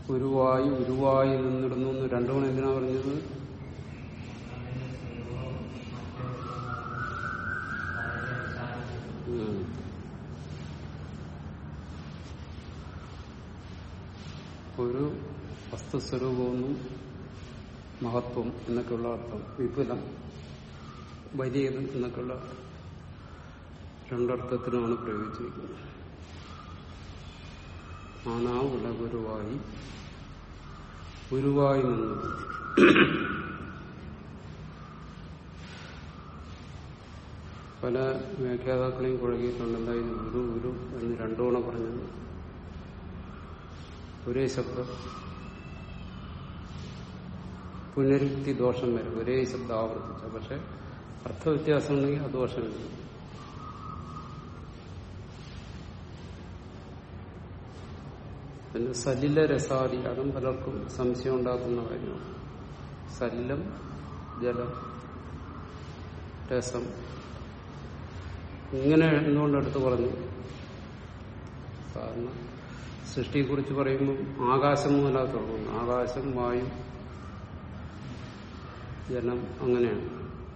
ഉരുവായി ഉരുവായി നിന്നിടുന്നു എന്ന് രണ്ടു മണി എന്തിനാ പറഞ്ഞത് ഉം. ഒരു വസ്തുസ്വരൂപമെന്നും മഹത്വം എന്നൊക്കെയുള്ള അർത്ഥം വിപുലം വലിയത് എന്നൊക്കെയുള്ള അർത്ഥം രണ്ടർത്ഥത്തിനുമാണ് പ്രയോഗിച്ചിരിക്കുന്നത് ആനാ ഉലഗുരുവായി ഗുരുവായി നിന്നു പല വ്യാഖ്യാതാക്കളെയും കുഴകിയിട്ടുണ്ട് എന്തായാലും ഗുരു ഗുരു എന്ന് രണ്ടു തവണ പറഞ്ഞത് ഒരേ ശബ്ദം പുനരുക്തി ദോഷം വരും ഒരേ ശബ്ദം ആവർത്തിച്ച പക്ഷെ അർത്ഥവ്യത്യാസം ഉണ്ടെങ്കിൽ ആ ദോഷം വരും പിന്നെ സലില രസാദി അതും പലർക്കും സംശയം ഉണ്ടാക്കുന്ന കാര്യമാണ് സലിലം ജലം രസം ഇങ്ങനെ എന്തുകൊണ്ട് എടുത്തു പറഞ്ഞു സാധാരണ സൃഷ്ടിയെക്കുറിച്ച് പറയുമ്പോൾ ആകാശം മുതലാ തുടങ്ങുന്നു ആകാശം വായു ജലം അങ്ങനെയാണ്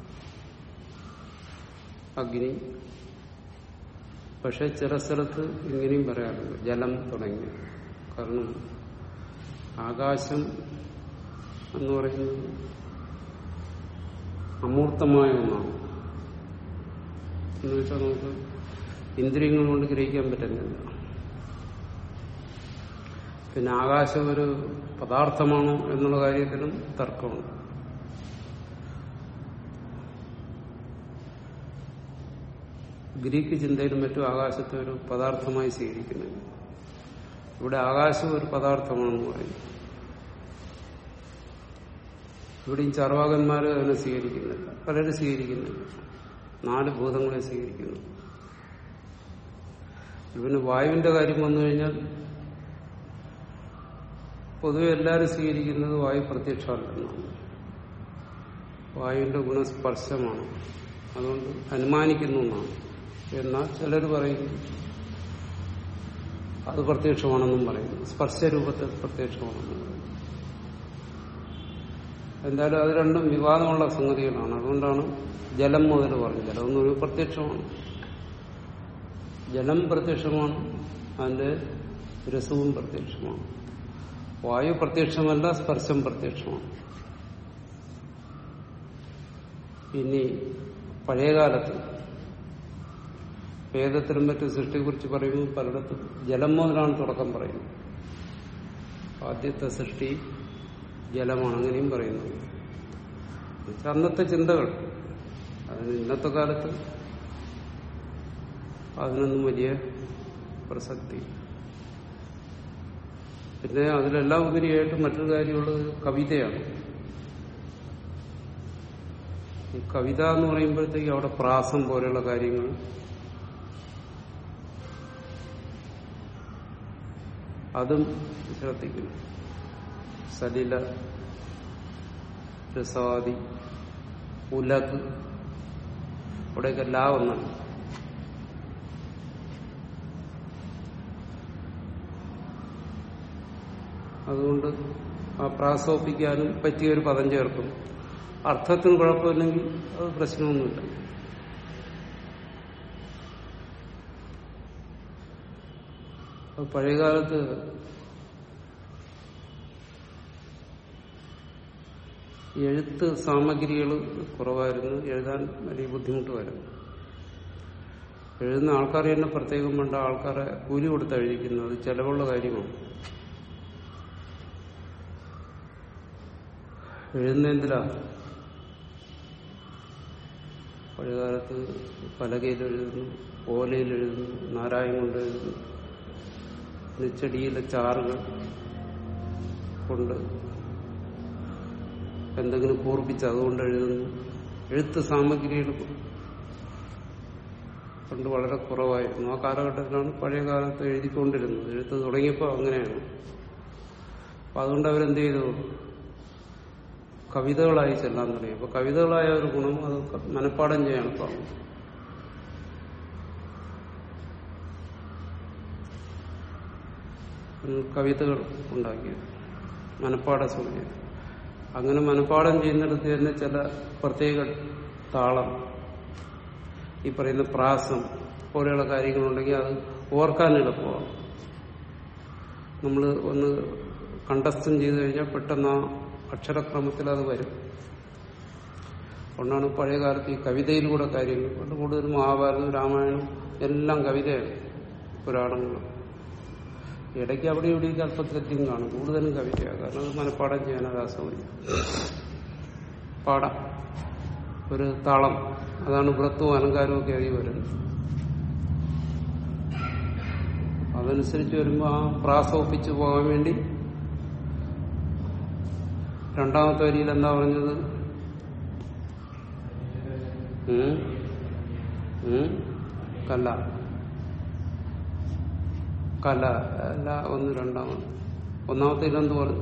അഗ്നി പക്ഷെ ചില സ്ഥലത്ത് ഇങ്ങനെയും പറയാറുണ്ട് ജലം തുടങ്ങി കാരണം ആകാശം എന്ന് പറയുന്നത് അമൂർത്തമായ ഒന്നാണ് എന്ന് വെച്ചാൽ നമുക്ക് ഇന്ദ്രിയങ്ങൾ കൊണ്ട് ഗ്രഹിക്കാൻ പറ്റുന്നില്ല പിന്നെ ആകാശം ഒരു പദാർത്ഥമാണോ എന്നുള്ള കാര്യത്തിലും തർക്കമുണ്ട് ഗ്രീക്ക് ചിന്തയിലും മറ്റും ആകാശത്തെ ഒരു പദാർത്ഥമായി സ്വീകരിക്കുന്നില്ല ഇവിടെ ആകാശം ഒരു പദാർത്ഥമാണെന്ന് പറയും ഇവിടെയും ചർവാകന്മാർ അതിനെ സ്വീകരിക്കുന്നില്ല പലരും സ്വീകരിക്കുന്നില്ല നാല് ഭൂതങ്ങളെ സ്വീകരിക്കുന്നു പിന്നെ വായുവിന്റെ കാര്യം വന്നു കഴിഞ്ഞാൽ പൊതുവെ എല്ലാവരും സ്വീകരിക്കുന്നത് വായു പ്രത്യക്ഷമല്ലെന്നാണ് വായുവിന്റെ ഗുണസ്പർശമാണ് അതുകൊണ്ട് അനുമാനിക്കുന്നു എന്നാണ് എന്നാൽ ചിലർ പറയുന്നു അത് പ്രത്യക്ഷമാണെന്നും പറയുന്നു സ്പർശരൂപത്തിൽ പ്രത്യക്ഷമാണെന്നും പറയുന്നു എന്തായാലും അത് രണ്ടും വിവാദമുള്ള സംഗതികളാണ് അതുകൊണ്ടാണ് ജലം മുതൽ പറഞ്ഞത് ജലം എന്നൊരു പ്രത്യക്ഷമാണ് ജലം പ്രത്യക്ഷമാണ് അതിന്റെ രസവും പ്രത്യക്ഷമാണ് വായു പ്രത്യക്ഷമല്ല സ്പർശം പ്രത്യക്ഷമാണ് ഇനി പഴയകാലത്ത് വേദത്തിലും മറ്റും സൃഷ്ടിയെക്കുറിച്ച് പറയുമ്പോൾ പലയിടത്തും ജലം മുതലാണ് തുടക്കം പറയുന്നത് ആദ്യത്തെ സൃഷ്ടി ജലമാണ് അങ്ങനെയും പറയുന്നത് എന്നുവെച്ചാൽ അന്നത്തെ ചിന്തകൾ അതിന് ഇന്നത്തെ കാലത്ത് അതിനൊന്നും വലിയ പ്രസക്തി പിന്നെ അതിലെല്ലാം ഉപരിയായിട്ട് മറ്റൊരു കാര്യമുള്ളത് കവിതയാണ് ഈ കവിത എന്ന് പറയുമ്പോഴത്തേക്ക് അവിടെ പ്രാസം പോലെയുള്ള കാര്യങ്ങൾ അതും ശ്രദ്ധിക്കുന്നു സലില രസാദി ഉലക് അവിടെയൊക്കെ ലാ ഒന്നാണ് അതുകൊണ്ട് ആ പ്രാസോപ്പിക്കാനും പറ്റിയ ഒരു പദം ചേർക്കും അർത്ഥത്തിന് കുഴപ്പമില്ലെങ്കിൽ അത് പ്രശ്നമൊന്നുമില്ല അത് പഴയകാലത്ത് എഴുത്ത് സാമഗ്രികൾ കുറവായിരുന്നു എഴുതാൻ വലിയ ബുദ്ധിമുട്ടുമായിരുന്നു എഴുതുന്ന ആൾക്കാർ തന്നെ പ്രത്യേകം വേണ്ട ആൾക്കാരെ കൂലി കൊടുത്ത് എഴുതിക്കുന്നത് ചെലവുള്ള കാര്യമാണ് എഴുതുന്നതിലാ പഴയകാലത്ത് പലകയിൽ എഴുതുന്നു ഓലയിൽ എഴുതുന്നു നാരായം കൊണ്ട് എഴുതുന്നു ചെടിയിലെ ചാറുകൾ കൊണ്ട് എന്തെങ്കിലും കൂർപ്പിച്ച് അതുകൊണ്ട് എഴുതുന്നു എഴുത്ത് സാമഗ്രികൾ കൊണ്ട് വളരെ കുറവായിരുന്നു ആ കാലഘട്ടത്തിലാണ് പഴയ കാലത്ത് എഴുതിക്കൊണ്ടിരുന്നത് എഴുത്ത് തുടങ്ങിയപ്പോൾ അങ്ങനെയാണ് അപ്പൊ അതുകൊണ്ട് അവരെന്ത് ചെയ്തു കവിതകളായി ചെല്ലാൻ തുടങ്ങി അപ്പൊ കവിതകളായ ഒരു ഗുണം അത് മനഃപ്പാടം ചെയ്യാൻ എളുപ്പമാണ് കവിതകൾ ഉണ്ടാക്കിയത് മനപ്പാട സൂചന അങ്ങനെ മനപ്പാടം ചെയ്യുന്നിടത്ത് തന്നെ ചില പ്രത്യേക താളം ഈ പറയുന്ന പ്രാസം പോലെയുള്ള കാര്യങ്ങളുണ്ടെങ്കിൽ അത് ഓർക്കാൻ എളുപ്പമാണ് നമ്മൾ ഒന്ന് കണ്ടസ്ഥം ചെയ്തു കഴിഞ്ഞാൽ പെട്ടെന്ന് ആ അക്ഷരക്രമത്തിൽ അത് വരും അതുകൊണ്ടാണ് പഴയ കാലത്ത് ഈ കവിതയിലൂടെ കാര്യങ്ങൾ പണ്ട് കൂടുതലും മഹാഭാരതം രാമായണം എല്ലാം കവിതയാണ് പുരാണങ്ങളും ഇടയ്ക്ക് അവിടെ ഇവിടെയൊക്കെ അല്പത്തിലധികം കാണും കൂടുതലും കവിതയാണ് കാരണം അത് മനപ്പാടം ചെയ്യാനത് അസൗകര്യം പാടാം ഒരു താളം അതാണ് വൃത്തവും അലങ്കാരവും ഒക്കെ അതിൽ വരുന്നത് അതനുസരിച്ച് വരുമ്പോൾ ആ പ്രാസം ഒപ്പിച്ചു പോകാൻ വേണ്ടി രണ്ടാമത്തെ വരിയിൽ എന്താ പറഞ്ഞത് ഉം? ഉം? കല കല അല്ല ഒന്ന് രണ്ടാമത് ഒന്നാമത്തെ ഇതെന്ത് പറഞ്ഞു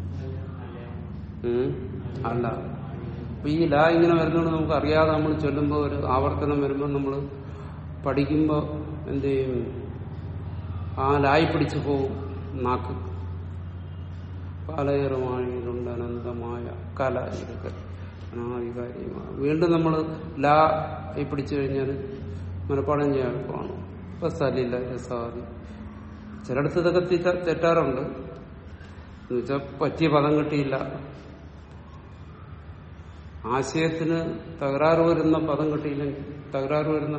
ഉം? അല്ല അപ്പൊ ഈ ല ഇങ്ങനെ വരുന്നതുകൊണ്ട് നമുക്ക് അറിയാതെ നമ്മൾ ചൊല്ലുമ്പോൾ ഒരു ആവർത്തനം വരുമ്പോൾ നമ്മൾ പഠിക്കുമ്പോൾ എന്ത് ചെയ്യും ആ ലായി പിടിച്ചു പോവും നാക്ക് പാലയറുമാണിയിലുണ്ട് അനന്തമായ കല ഇരുക്കൽ അനാധികാരിയുമാണ് വീണ്ടും നമ്മൾ ലാ ഈ പിടിച്ചു കഴിഞ്ഞാൽ മനപ്പാടം ചെയ്യാൻ എളുപ്പമാണ് ഇപ്പൊ സ്ഥലില്ല രസാദി ചിലയിടത്ത് ഇതൊക്കെ തെറ്റ- തെറ്റാറുണ്ട് എന്നുവെച്ചാൽ പറ്റിയ പദം കിട്ടിയില്ല ആശയത്തിന് തകരാറ് വരുന്ന പദം കിട്ടിയില്ലെങ്കിൽ തകരാറ് വരുന്ന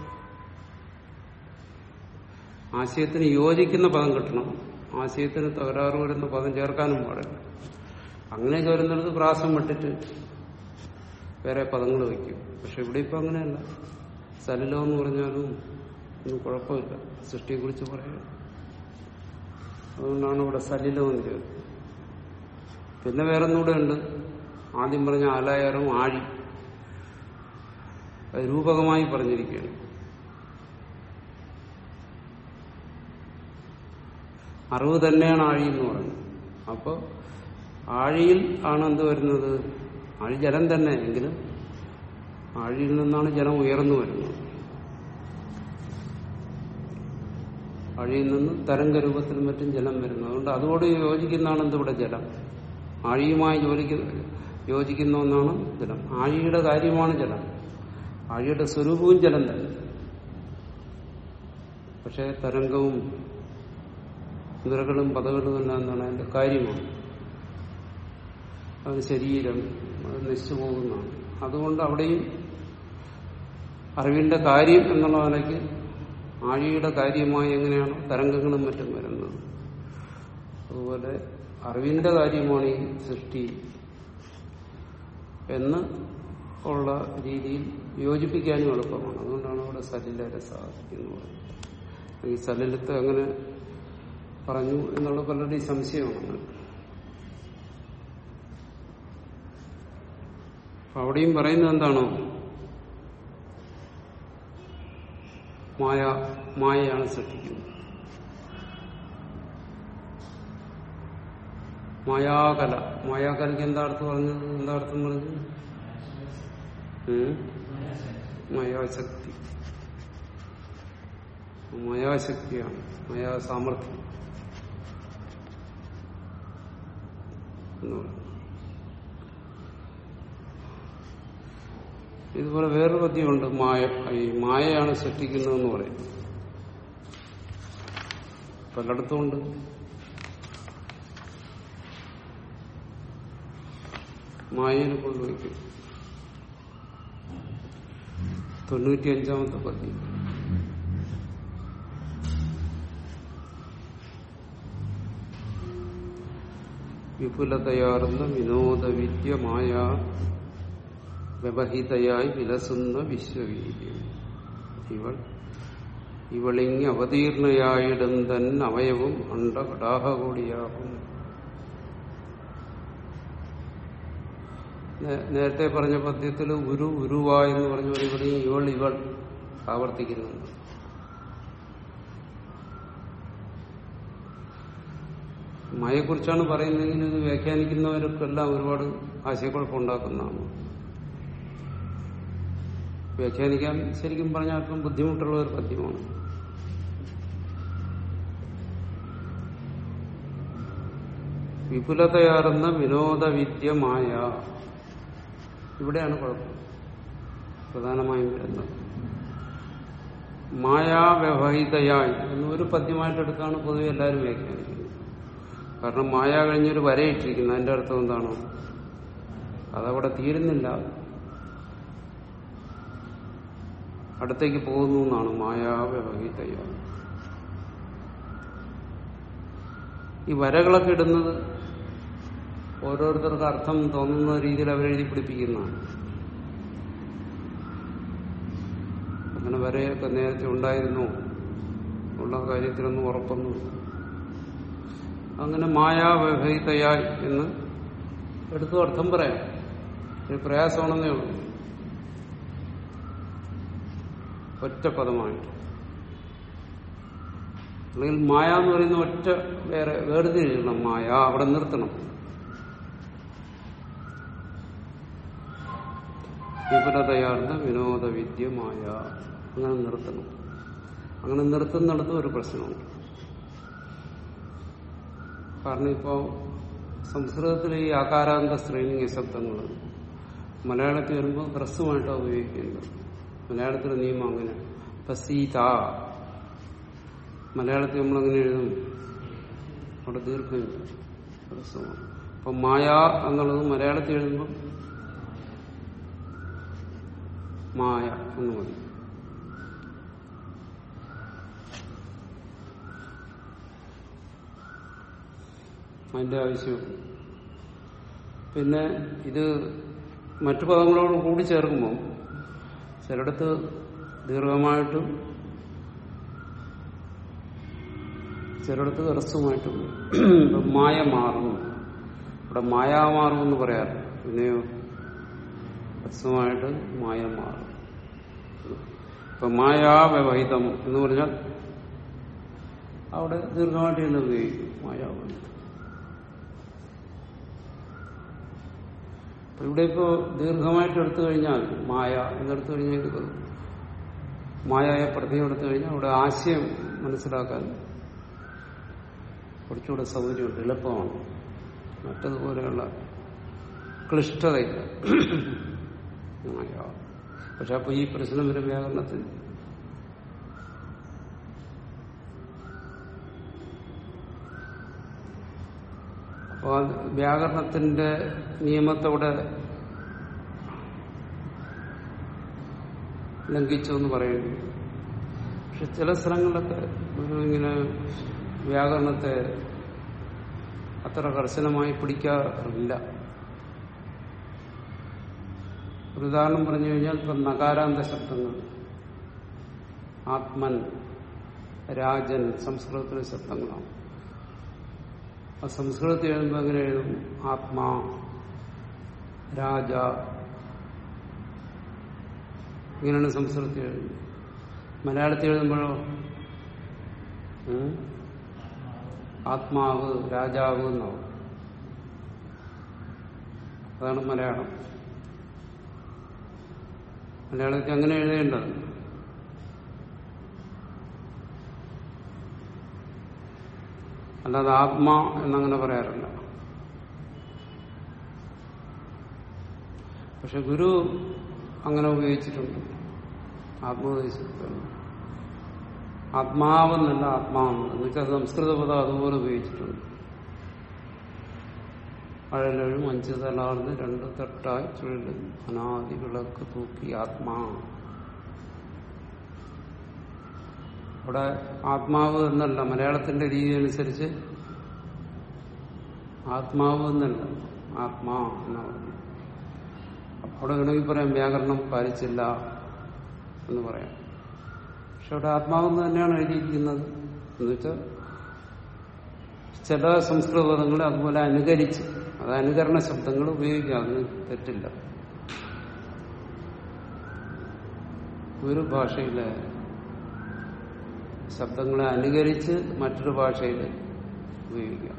ആശയത്തിന് യോജിക്കുന്ന പദം കിട്ടണം ആശയത്തിന് തകരാറ് വരുന്ന പദം ചേർക്കാനും പാടില്ല അങ്ങനെയൊക്കെ വരുന്നിടത്ത് പ്രാസം വിട്ടിട്ട് വേറെ പദങ്ങൾ വയ്ക്കും പക്ഷെ ഇവിടെ ഇപ്പൊ അങ്ങനെയല്ല സലിലോ എന്ന് പറഞ്ഞാലും ഒന്നും കുഴപ്പമില്ല സൃഷ്ടിയെക്കുറിച്ച് പറയാം അതുകൊണ്ടാണ് ഇവിടെ സലിലോ എന്ന് ചേർക്കുന്നത് പിന്നെ വേറൊന്നുകൂടെ ഉണ്ട് ആദ്യം പറഞ്ഞ ആലായാറും ആഴി അത് രൂപകമായി പറഞ്ഞിരിക്കുകയാണ് അറിവ് തന്നെയാണ് ആഴി എന്ന് പറയുന്നത് അപ്പൊ ആഴിയിൽ ആണ് എന്ത് വരുന്നത് ആഴി ജലം തന്നെ എങ്കിലും ആഴിയിൽ നിന്നാണ് ജലം ഉയർന്നു വരുന്നത് ആഴിയിൽ നിന്ന് തരംഗ രൂപത്തിലും മറ്റും ജലം വരുന്നത് അതുകൊണ്ട് അതോട് യോജിക്കുന്നതാണ് എന്തിവിടെ ജലം ആഴിയുമായി യോജിക്കുന്ന യോജിക്കുന്ന ഒന്നാണ് ജലം ആഴിയുടെ കാര്യമാണ് ജലം ആഴിയുടെ സ്വരൂപവും ജലം തന്നെ പക്ഷെ തരംഗവും നിറകളും പദകളും എല്ലാം എന്താണ് അതിന്റെ കാര്യമാണ് അത് ശരീരം അത് നശിച്ചു പോകുന്നതാണ് അതുകൊണ്ട് അവിടെയും അറിവിന്റെ കാര്യം എന്നുള്ള നിലയ്ക്ക് ആഴിയുടെ കാര്യമായി എങ്ങനെയാണ് തരംഗങ്ങളും മറ്റും വരുന്നത് അതുപോലെ അറിവിന്റെ കാര്യമാണ് ഈ സൃഷ്ടി എന്ന് ഉള്ള രീതിയിൽ യോജിപ്പിക്കാനും എളുപ്പമാണ് അതുകൊണ്ടാണ് അവിടെ സലില രസ എന്ന് പറയുന്നത് ഈ സലിലത്തെ അങ്ങനെ പറഞ്ഞു എന്നുള്ള പലരുടെയും സംശയമാണ് അപ്പൊ അവിടെയും പറയുന്നത് എന്താണോ മായ മായയാണ് സൃഷ്ടിക്കുന്നത് മായാകല മായാകലയ്ക്ക് എന്താ അർത്ഥം പറഞ്ഞത് എന്താ അർത്ഥം പറഞ്ഞത് ഉം? മായാശക്തി മായാശക്തിയാണ് മായാസാമർഥ്യം എന്ന് പറയും ഇതുപോലെ വേറൊരു പദ്യമുണ്ട് മായ ഈ മായയാണ് സൃഷ്ടിക്കുന്നതെന്ന് പറയും പലയിടത്തും ഉണ്ട് മായനെ കൊണ്ടുവയ്ക്കും തൊണ്ണൂറ്റിയഞ്ചാമത്തെ പദ്യം വിപുലതയാർന്ന വിനോദവിദ്യമായ വ്യവഹിതയായി വിലസുന്ന വിശ്വവീര്യം ഇവൾ ഇവളിങ്ങി അവതീർണയായിടും തൻ അവയവും അണ്ടകടാഹകൂടിയാകും നേ- നേരത്തെ പറഞ്ഞ പദ്യത്തിൽ ഉരു ഉരുവ എന്ന് പറഞ്ഞ പോലെ ഇവിടെയും ഇവൾ ഇവൾ ആവർത്തിക്കുന്നുണ്ട് മയെക്കുറിച്ചാണ് പറയുന്നതെങ്കിൽ ഇത് വ്യാഖ്യാനിക്കുന്നവർക്കെല്ലാം ഒരുപാട് ആശയക്കുഴപ്പമുണ്ടാക്കുന്നതാണ് വ്യാഖ്യാനിക്കാൻ ശരിക്കും പറഞ്ഞാൽ അല്പം ബുദ്ധിമുട്ടുള്ള ഒരു പദ്യമാണ് വിപുലതയാർന്ന വിനോദവിദ്യമായ ഇവിടെയാണ് കുഴപ്പം പ്രധാനമായും വരുന്നത് മായാവ്യവഹിതയായി എന്ന് ഒരു പദ്യമായിട്ടെടുത്താണ് പൊതുവെ എല്ലാവരും വ്യാഖ്യാനിക്കുന്നത് കാരണം മായ കഴിഞ്ഞൊരു വരയിട്ടിരിക്കുന്നു അതിന്റെ അർത്ഥം എന്താണ് അതവിടെ തീരുന്നില്ല അടുത്തേക്ക് പോകുന്നു എന്നാണ് മായാവ്യവഹിതയായി ഈ വരകളൊക്കെ ഇടുന്നത് ഓരോരുത്തർക്ക് അർത്ഥം തോന്നുന്ന രീതിയിൽ അവരെഴുതി പിടിപ്പിക്കുന്നതാണ് അങ്ങനെ വരെയൊക്കെ നേരത്തെ ഉണ്ടായിരുന്നു ഉള്ള കാര്യത്തിലൊന്നും ഉറപ്പൊന്നും അങ്ങനെ മായാവഹിതയായി എന്ന് എടുത്തു അർത്ഥം പറയാം ഒരു പ്രയാസമാണെന്നേ ഉള്ളൂ ഒറ്റ പദമായിട്ട് അല്ലെങ്കിൽ മായ എന്ന് പറയുന്ന ഒറ്റ വേറെ വേർതിരിക്കണം മായ അവിടെ നിർത്തണം വിപുലതയാർന്ന വിനോദവിദ്യമായ അങ്ങനെ നിർത്തണം അങ്ങനെ നിർത്തുന്നിടത്ത് ഒരു പ്രശ്നമുണ്ട് കാരണം ഇപ്പോ സംസ്കൃതത്തിൽ ഈ ആകാരാന്ത സ്ത്രീലിംഗ ശബ്ദങ്ങൾ മലയാളത്തിൽ വരുമ്പോൾ ഹ്രസ്വമായിട്ടാണ് ഉപയോഗിക്കുന്നത് മലയാളത്തിലെ നിയമം അങ്ങനെ ഇപ്പൊ സീത മലയാളത്തിൽ നമ്മളങ്ങനെ എഴുതും അവിടെ ദീർഘമില്ല ഹ്രസ്വമാണ് അപ്പൊ മായ എന്നുള്ളത് മലയാളത്തിൽ എഴുതുമ്പോൾ മായ എന്ന് മതി അതിന്റെ ആവശ്യമുണ്ട് പിന്നെ ഇത് മറ്റു പദങ്ങളോട് കൂടി ചേർക്കുമ്പോൾ ചിലയിടത്ത് ദീർഘമായിട്ടും ചിലയിടത്ത് ഹ്രസ്വമായിട്ടും ഇപ്പം മായ മാറും ഇവിടെ മായാ മാറും എന്ന് പറയാറ് പിന്നെയോ ഹ്രസ്വമായിട്ട് മായ മാറും ഇപ്പൊ മായാവഹിതം എന്ന് പറഞ്ഞാൽ അവിടെ ദീർഘമായിട്ട് തന്നെ ഉപയോഗിക്കും മായാവഹിതം അപ്പൊ ഇവിടെ ഇപ്പോ ദീർഘമായിട്ട് എടുത്തു കഴിഞ്ഞാൽ മായ എന്നെടുത്തു കഴിഞ്ഞാൽ ഇത് മായയെ പ്രത്യേകം എടുത്തു കഴിഞ്ഞാൽ അവിടെ ആശയം മനസ്സിലാക്കാൻ കുറച്ചുകൂടെ സൗകര്യമുണ്ട് എളുപ്പമാണ് മറ്റതുപോലെയുള്ള ക്ലിഷ്ടതയില്ല മായ പക്ഷെ അപ്പൊ ഈ പ്രശ്നം വരും വ്യാകരണത്തിൽ അപ്പൊ അത് വ്യാകരണത്തിന്റെ നിയമത്തോടെ ലംഘിച്ചു എന്ന് പറയുന്നു പക്ഷെ ചില സ്ഥലങ്ങളിലൊക്കെ ഒരു ഇങ്ങനെ വ്യാകരണത്തെ അത്ര കർശനമായി പിടിക്കാറില്ല ഒരു ഉദാഹരണം പറഞ്ഞു കഴിഞ്ഞാൽ ഇപ്പം നകാരാന്ത ശബ്ദങ്ങൾ ആത്മൻ രാജൻ സംസ്കൃതത്തിലെ ശബ്ദങ്ങളാണ് ആ സംസ്കൃതത്തിൽ എഴുതുമ്പോൾ എങ്ങനെ എഴുതും ആത്മാ രാജ ഇങ്ങനെയാണ് സംസ്കൃതത്തിൽ എഴുതുന്നത് മലയാളത്തിൽ എഴുതുമ്പോഴോ ഉം? ആത്മാവ് രാജാവ് എന്നാവും അതാണ് മലയാളം മലയാളത്തിൽ അങ്ങനെ എഴുതേണ്ടത് അല്ലാതെ ആത്മ എന്നങ്ങനെ പറയാറില്ല പക്ഷെ ഗുരു അങ്ങനെ ഉപയോഗിച്ചിട്ടുണ്ട് ആത്മോപദേശത്തിൽ ആത്മാവെന്നല്ല ആത്മാവെന്ന് എന്ന് വെച്ചാൽ സംസ്കൃത പദം അതുപോലെ ഉപയോഗിച്ചിട്ടുണ്ട് അഴലഴും അഞ്ച് തലാർന്ന് രണ്ട് തട്ടായി ചുഴലും അനാദി വിളക്ക് തൂക്കി ആത്മാ അവിടെ ആത്മാവ് എന്നല്ല മലയാളത്തിന്റെ രീതി അനുസരിച്ച് ആത്മാവ് എന്നല്ല ആത്മാ എന്നാണ് പറയുന്നത് അവിടെ വേണമെങ്കിൽ പറയാം വ്യാകരണം പാലിച്ചില്ല എന്ന് പറയാം പക്ഷെ അവിടെ ആത്മാവെന്ന് തന്നെയാണ് എഴുതിയിരിക്കുന്നത് എന്ന് വെച്ചാൽ ചില സംസ്കൃത പദങ്ങളെ അതുപോലെ അനുകരിച്ച് അത് അനുകരണ ശബ്ദങ്ങൾ ഉപയോഗിക്കാം അതിന് തെറ്റില്ല ഒരു ഭാഷയിലെ ശബ്ദങ്ങളെ അനുകരിച്ച് മറ്റൊരു ഭാഷയിൽ ഉപയോഗിക്കാം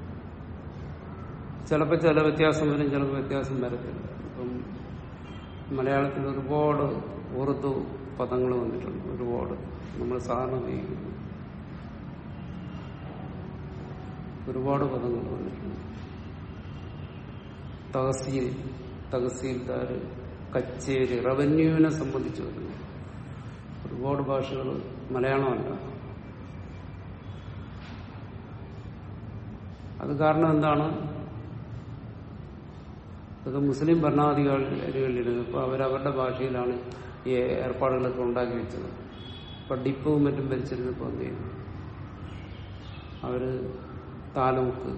ചിലപ്പോൾ ചില വ്യത്യാസം വരും ചിലപ്പോൾ വ്യത്യാസം വരത്തില്ല ഇപ്പം മലയാളത്തിൽ ഒരുപാട് ഉറുദു പദങ്ങൾ വന്നിട്ടുണ്ട് ഒരുപാട് നമ്മൾ സാധാരണ ഉപയോഗിക്കുന്നു ഒരുപാട് പദങ്ങൾ വന്നിട്ടുണ്ട് തഹസീൽ തഹസീൽദാർ കച്ചേരി റവന്യൂവിനെ സംബന്ധിച്ച് വരുന്നു ഒരുപാട് ഭാഷകൾ മലയാളമല്ല അത് കാരണം എന്താണ് ഇത് മുസ്ലിം ഭരണാധികാരികളിൽ ഇപ്പൊ അവരവരുടെ ഭാഷയിലാണ് ഈ ഏർപ്പാടുകളൊക്കെ ഉണ്ടാക്കി വെച്ചത് ഇപ്പൊ ഡിപ്പവും മറ്റും ഭരിച്ചിരുന്നപ്പോ എന്ത് ചെയ്തു അവര് താലൂക്ക്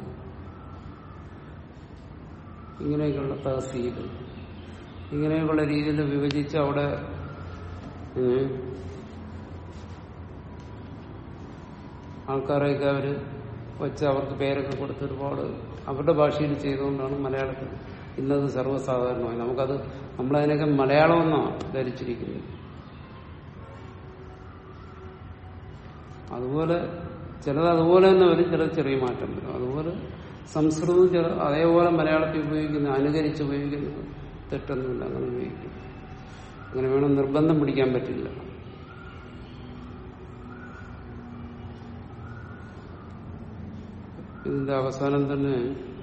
ഇങ്ങനെയൊക്കെയുള്ള തഹസീൽ ഇങ്ങനെയൊക്കെയുള്ള രീതിയിൽ വിഭജിച്ച് അവിടെ ഉം, ആൾക്കാരെയൊക്കെ അവര് വെച്ച് അവർക്ക് പേരൊക്കെ കൊടുത്ത് ഒരുപാട് അവരുടെ ഭാഷയിൽ ചെയ്തുകൊണ്ടാണ് മലയാളത്തിൽ ഇന്നത് സർവ്വസാധാരണമായി നമുക്കത് നമ്മളതിനൊക്കെ മലയാളം എന്നാണ് ധരിച്ചിരിക്കുന്നത് അതുപോലെ ചിലത് അതുപോലെ തന്നെ വരും ചില ചെറിയ മാറ്റം വരും അതുപോലെ സംസ്കൃതം ചില അതേപോലെ മലയാളത്തിൽ ഉപയോഗിക്കുന്ന അനുകരിച്ച് ഉപയോഗിക്കുന്നത് തെറ്റൊന്നുമില്ല അങ്ങനെ ഉപയോഗിക്കും അങ്ങനെ വേണം നിർബന്ധം പിടിക്കാൻ പറ്റില്ല ഇതിന്റെ അവസാനം തന്നെ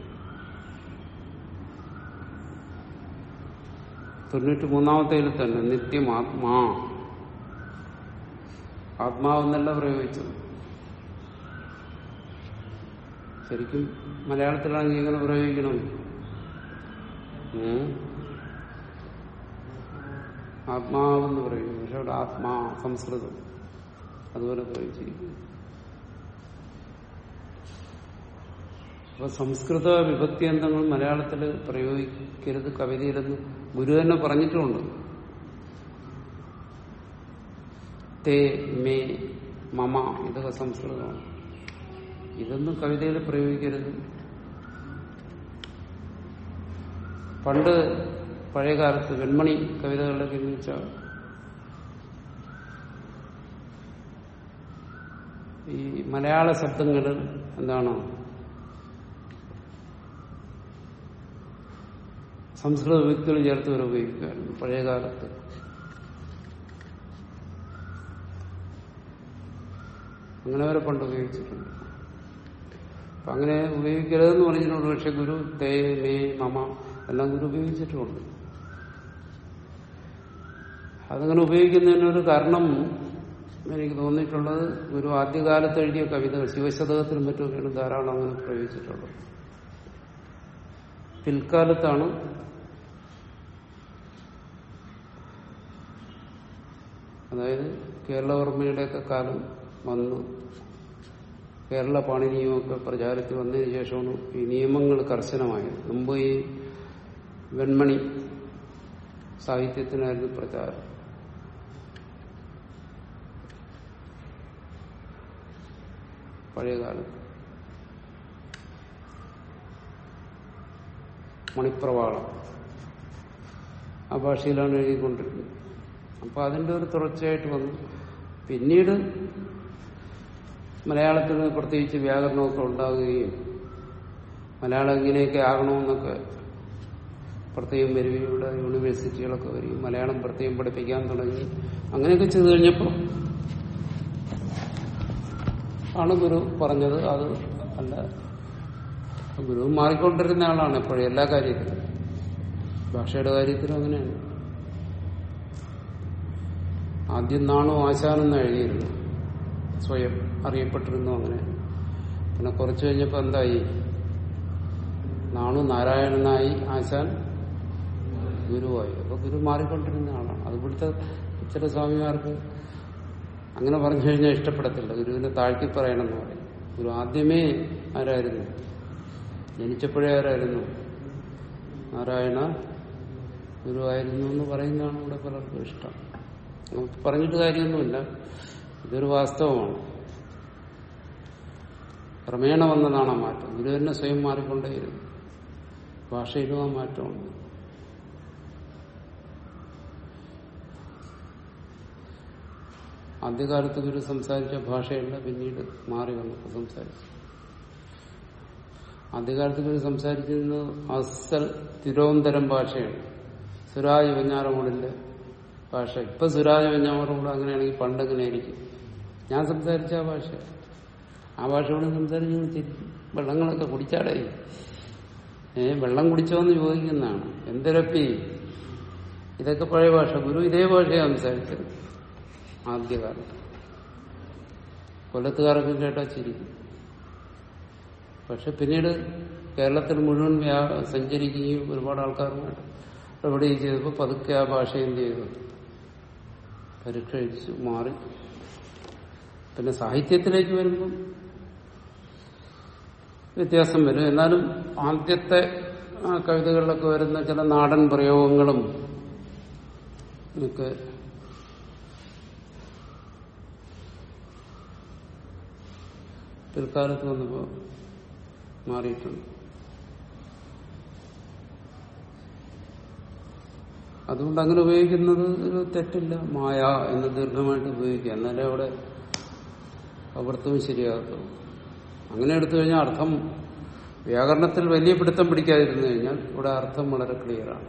തൊണ്ണൂറ്റി മൂന്നാമത്തേൽ തന്നെ നിത്യം ആത്മാ ആത്മാവെന്നല്ല പ്രയോഗിച്ചത് ശരിക്കും മലയാളത്തിലാണെങ്കിൽ എങ്ങനെ പ്രയോഗിക്കണം ഉം? ആത്മാവെന്ന് പറയുന്നു പക്ഷെ അവിടെ ആത്മാ സംസ്കൃതം അതുപോലെ പ്രയോഗിച്ചിരിക്കുന്നു അപ്പൊ സംസ്കൃത വിഭക്തിയന്തങ്ങൾ മലയാളത്തിൽ പ്രയോഗിക്കരുത് കവിതയിലെന്ന് ഗുരു തന്നെ പറഞ്ഞിട്ടുമുണ്ട് തേ മേ മമ ഇതൊക്കെ സംസ്കൃതമാണ് ഇതൊന്നും കവിതയിൽ പ്രയോഗിക്കരുത് പണ്ട് പഴയ കാലത്ത് വെൺമണി കവിതകളിലൊക്കെ എന്ന് വെച്ചാൽ ഈ മലയാള ശബ്ദങ്ങൾ എന്താണ് സംസ്കൃത വ്യക്തികൾ ചേർത്ത് വരെ ഉപയോഗിക്കുമായിരുന്നു പഴയ കാലത്ത് അങ്ങനെ വരെ പണ്ട് ഉപയോഗിച്ചിട്ടുണ്ട് അപ്പൊ അങ്ങനെ ഉപയോഗിക്കരുതെന്ന് പറഞ്ഞിട്ടുണ്ട് പക്ഷെ ഗുരു തേ മേ മമ എല്ലാം ഗുരു ഉപയോഗിച്ചിട്ടുമുണ്ട് അതങ്ങനെ ഉപയോഗിക്കുന്നതിനൊരു കാരണം എനിക്ക് തോന്നിയിട്ടുള്ളത് ഗുരു ആദ്യകാലത്ത് എഴുതിയ കവിതകൾ ശിവശതകത്തിനും മറ്റുമൊക്കെയാണ് ധാരാളം അങ്ങനെ പ്രയോഗിച്ചിട്ടുള്ളത് പിൽക്കാലത്താണ് അതായത് കേരളവർമ്മയുടെയൊക്കെ കാലം വന്നു കേരള പാണിനിയുമൊക്കെ പ്രചാരത്തിൽ വന്നതിന് ശേഷമാണ് ഈ നിയമങ്ങൾ കർശനമായത് മുമ്പ് ഈ വെൺമണി സാഹിത്യത്തിനായിരുന്നു പ്രചാരം പഴയകാലത്ത് മണിപ്രവാളം ആ ഭാഷയിലാണ് എഴുതിക്കൊണ്ടിരുന്നത് അപ്പൊ അതിന്റെ ഒരു തുടർച്ചയായിട്ട് വന്നു പിന്നീട് മലയാളത്തിന് പ്രത്യേകിച്ച് വ്യാകരണമൊക്കെ ഉണ്ടാകുകയും മലയാളം ഇങ്ങനെയൊക്കെ ആകണമെന്നൊക്കെ പ്രത്യേകം വരികയും ഇവിടെ യൂണിവേഴ്സിറ്റികളൊക്കെ വരികയും മലയാളം പ്രത്യേകം പഠിപ്പിക്കാൻ തുടങ്ങി അങ്ങനെയൊക്കെ ചെയ്തു കഴിഞ്ഞപ്പോൾ ആണ് ഗുരു പറഞ്ഞത് അത് അല്ല ഗുരു മാറിക്കൊണ്ടിരുന്ന ആളാണ് എപ്പോഴും എല്ലാ കാര്യത്തിലും ഭാഷയുടെ കാര്യത്തിലും അങ്ങനെയാണ് ആദ്യം നാണു ആശാനെന്ന് എഴുതിയിരുന്നു സ്വയം അറിയപ്പെട്ടിരുന്നു അങ്ങനെ പിന്നെ കുറച്ചു കഴിഞ്ഞപ്പോൾ എന്തായി നാണു നാരായണനായി ആശാൻ ഗുരുവായി അപ്പൊ ഗുരു മാറിക്കൊണ്ടിരുന്ന ആളാണ് അത് ഇവിടുത്തെ ചില സ്വാമിമാർക്ക് അങ്ങനെ പറഞ്ഞു കഴിഞ്ഞാൽ ഇഷ്ടപ്പെടത്തില്ല ഗുരുവിനെ താഴ്ത്തി പറയണമെന്ന് പറയും ഗുരു ആദ്യമേ ആരായിരുന്നു ജനിച്ചപ്പോഴേ ആരായിരുന്നു നാരായണ ഗുരുവായിരുന്നു എന്ന് പറയുന്നതാണ് ഇവിടെ പലർക്കും ഇഷ്ടം നമുക്ക് പറഞ്ഞിട്ട് കാര്യമൊന്നുമില്ല ഇതൊരു വാസ്തവമാണ് ക്രമേണ വന്നതാണ് ആ മാറ്റം ഗുരു തന്നെ സ്വയം മാറിക്കൊണ്ടേയിരുന്നു ഭാഷയിലും ആ മാറ്റമുണ്ട് ആദ്യകാലത്ത് ഗുരു സംസാരിച്ച ഭാഷയല്ല പിന്നീട് മാറി വന്നപ്പോൾ സംസാരിച്ചു ആദ്യകാലത്ത് ഗുരു സംസാരിക്കുന്നത് അസൽ തിരുവനന്തരം ഭാഷയാണ് സുരാജ് വെഞ്ഞാറമൂടിന്റെ ഭാഷ ഇപ്പൊ സുരാജ് വെഞ്ഞാറമൂട് അങ്ങനെയാണെങ്കിൽ പണ്ട് എങ്ങനെയായിരിക്കും ഞാൻ സംസാരിച്ച ആ ഭാഷ ആ ഭാഷ കൊണ്ട് സംസാരിച്ച് ചിരിക്കും വെള്ളങ്ങളൊക്കെ കുടിച്ചാടേ ഏ വെള്ളം കുടിച്ചോന്ന് ചോദിക്കുന്നതാണ് എന്തിരപ്പി ഇതൊക്കെ പഴയ ഭാഷ ഗുരു ഇതേ ഭാഷയാണ് സംസാരിച്ചത് ആദ്യകാലത്ത് കൊല്ലത്തുകാരൊക്കെ കേട്ടാ ചിരിക്കും പക്ഷെ പിന്നീട് കേരളത്തിൽ മുഴുവൻ വ്യാ- സഞ്ചരിക്കുകയും ഒരുപാട് ആൾക്കാരുമായിട്ട് എവിടെയും ചെയ്തപ്പോൾ പതുക്കെ ആ ഭാഷ എന്ത് ചെയ്തു പരീക്ഷ എഴുതിച്ചു മാറി പിന്നെ സാഹിത്യത്തിലേക്ക് വരുമ്പം വ്യത്യാസം വരും എന്നാലും ആദ്യത്തെ ആ കവിതകളിലൊക്കെ വരുന്ന ചില നാടൻ പ്രയോഗങ്ങളും ഒക്കെ പിൽക്കാലത്ത് വന്നപ്പോ മാറിയിട്ടുണ്ട് അതുകൊണ്ട് അങ്ങനെ ഉപയോഗിക്കുന്നത് ഒരു തെറ്റില്ല മായ എന്ന് ദീർഘമായിട്ട് ഉപയോഗിക്കുക എന്നാലേ അവിടെ അവർത്തവും ശരിയാകത്തുള്ളൂ അങ്ങനെ എടുത്തു കഴിഞ്ഞാൽ അർത്ഥം വ്യാകരണത്തിൽ വലിയ പിടുത്തം പിടിക്കാതിരുന്നു കഴിഞ്ഞാൽ ഇവിടെ അർത്ഥം വളരെ ക്ലിയറാണ്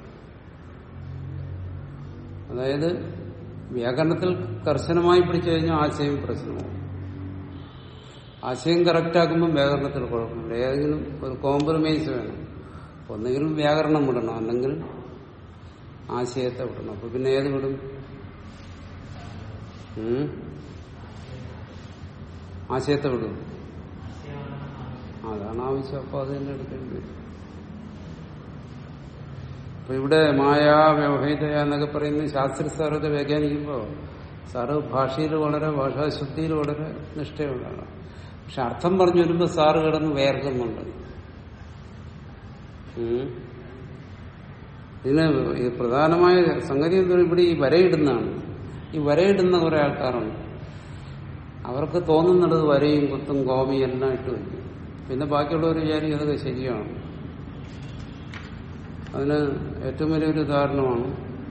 അതായത് വ്യാകരണത്തിൽ കർശനമായി പിടിച്ചു കഴിഞ്ഞാൽ ആശയം പ്രശ്നമാവും ആശയം കറക്റ്റാക്കുമ്പോൾ വ്യാകരണത്തിൽ കുഴപ്പമില്ല ഏതെങ്കിലും ഒരു കോംപ്രമൈസ് വേണം ഒന്നെങ്കിലും വ്യാകരണം വിടണം അല്ലെങ്കിൽ ആശയത്തെ വിടണം അപ്പൊ പിന്നെ ഏത് വിടും ഉം? ആശയത്തെ വിടും അതാണ് ആവശ്യം അപ്പൊ അത് തന്നെ എടുക്കേണ്ടി വരും അപ്പൊ ഇവിടെ മായാ വ്യവഹിത എന്നൊക്കെ പറയുന്ന ശാസ്ത്രി സാറൊക്കെ വ്യാഖ്യാനിക്കുമ്പോ സാറ് ഭാഷയിൽ വളരെ ഭാഷാശുദ്ധിയിൽ വളരെ നിഷ്ഠയുള്ള ആളാണ് പക്ഷെ അർത്ഥം പറഞ്ഞു വരുമ്പോ സാറ് കിടന്ന് വേർക്കുന്നുണ്ട് ഉം. ഇതിന് ഈ പ്രധാനമായ സംഗതി എന്താ ഇവിടെ ഈ വരയിടുന്നതാണ് ഈ വരയിടുന്ന കുറെ ആൾക്കാരുണ്ട് അവർക്ക് തോന്നുന്നത് വരയും കുത്തും കോമിയും എല്ലാം ഇട്ട് വയ്ക്കും പിന്നെ ബാക്കിയുള്ളവർ വിചാരിക്കും അതൊക്കെ ശരിയാണ് അതിന് ഏറ്റവും വലിയൊരു ഉദാഹരണമാണ്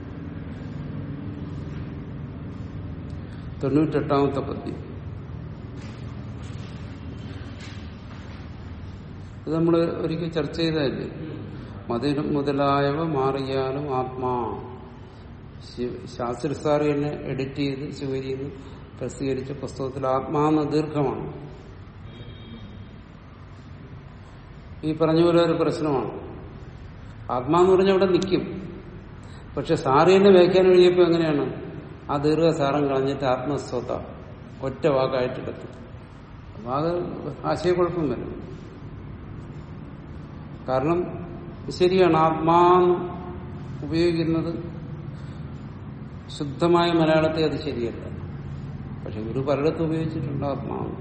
തൊണ്ണൂറ്റെട്ടാമത്തെ പദ്യം ഇത് നമ്മൾ ഒരിക്കൽ ചർച്ച ചെയ്തതല്ലേ മതിലും മുതലായവ മാറിയാലും ആത്മാ ശി- ശാസ്ത്രി സാർ തന്നെ എഡിറ്റ് ചെയ്ത് ശിവരിന്ന് പ്രസിദ്ധീകരിച്ച പുസ്തകത്തിൽ ആത്മാന്ന് ദീർഘമാണ് ഈ പറഞ്ഞ പോലെ ഒരു പ്രശ്നമാണ് ആത്മാന്ന് പറഞ്ഞാൽ അവിടെ നിൽക്കും പക്ഷെ സാറ് തന്നെ വ്യാഖ്യാനം എഴുതിയപ്പോൾ എങ്ങനെയാണ് ആ ദീർഘ സാരം കളഞ്ഞിട്ട് ആത്മസ്വത ഒറ്റ വാക്കായിട്ടെടുത്തു അപ്പൊ അത് ആശയക്കുഴപ്പം വരും കാരണം ശരിയാണ് ആത്മാ ഉപയോഗിക്കുന്നത് ശുദ്ധമായ മലയാളത്തെ അത് ശരിയല്ല പക്ഷെ ഗുരു പലയിടത്തും ഉപയോഗിച്ചിട്ടുണ്ട് ആത്മാവ്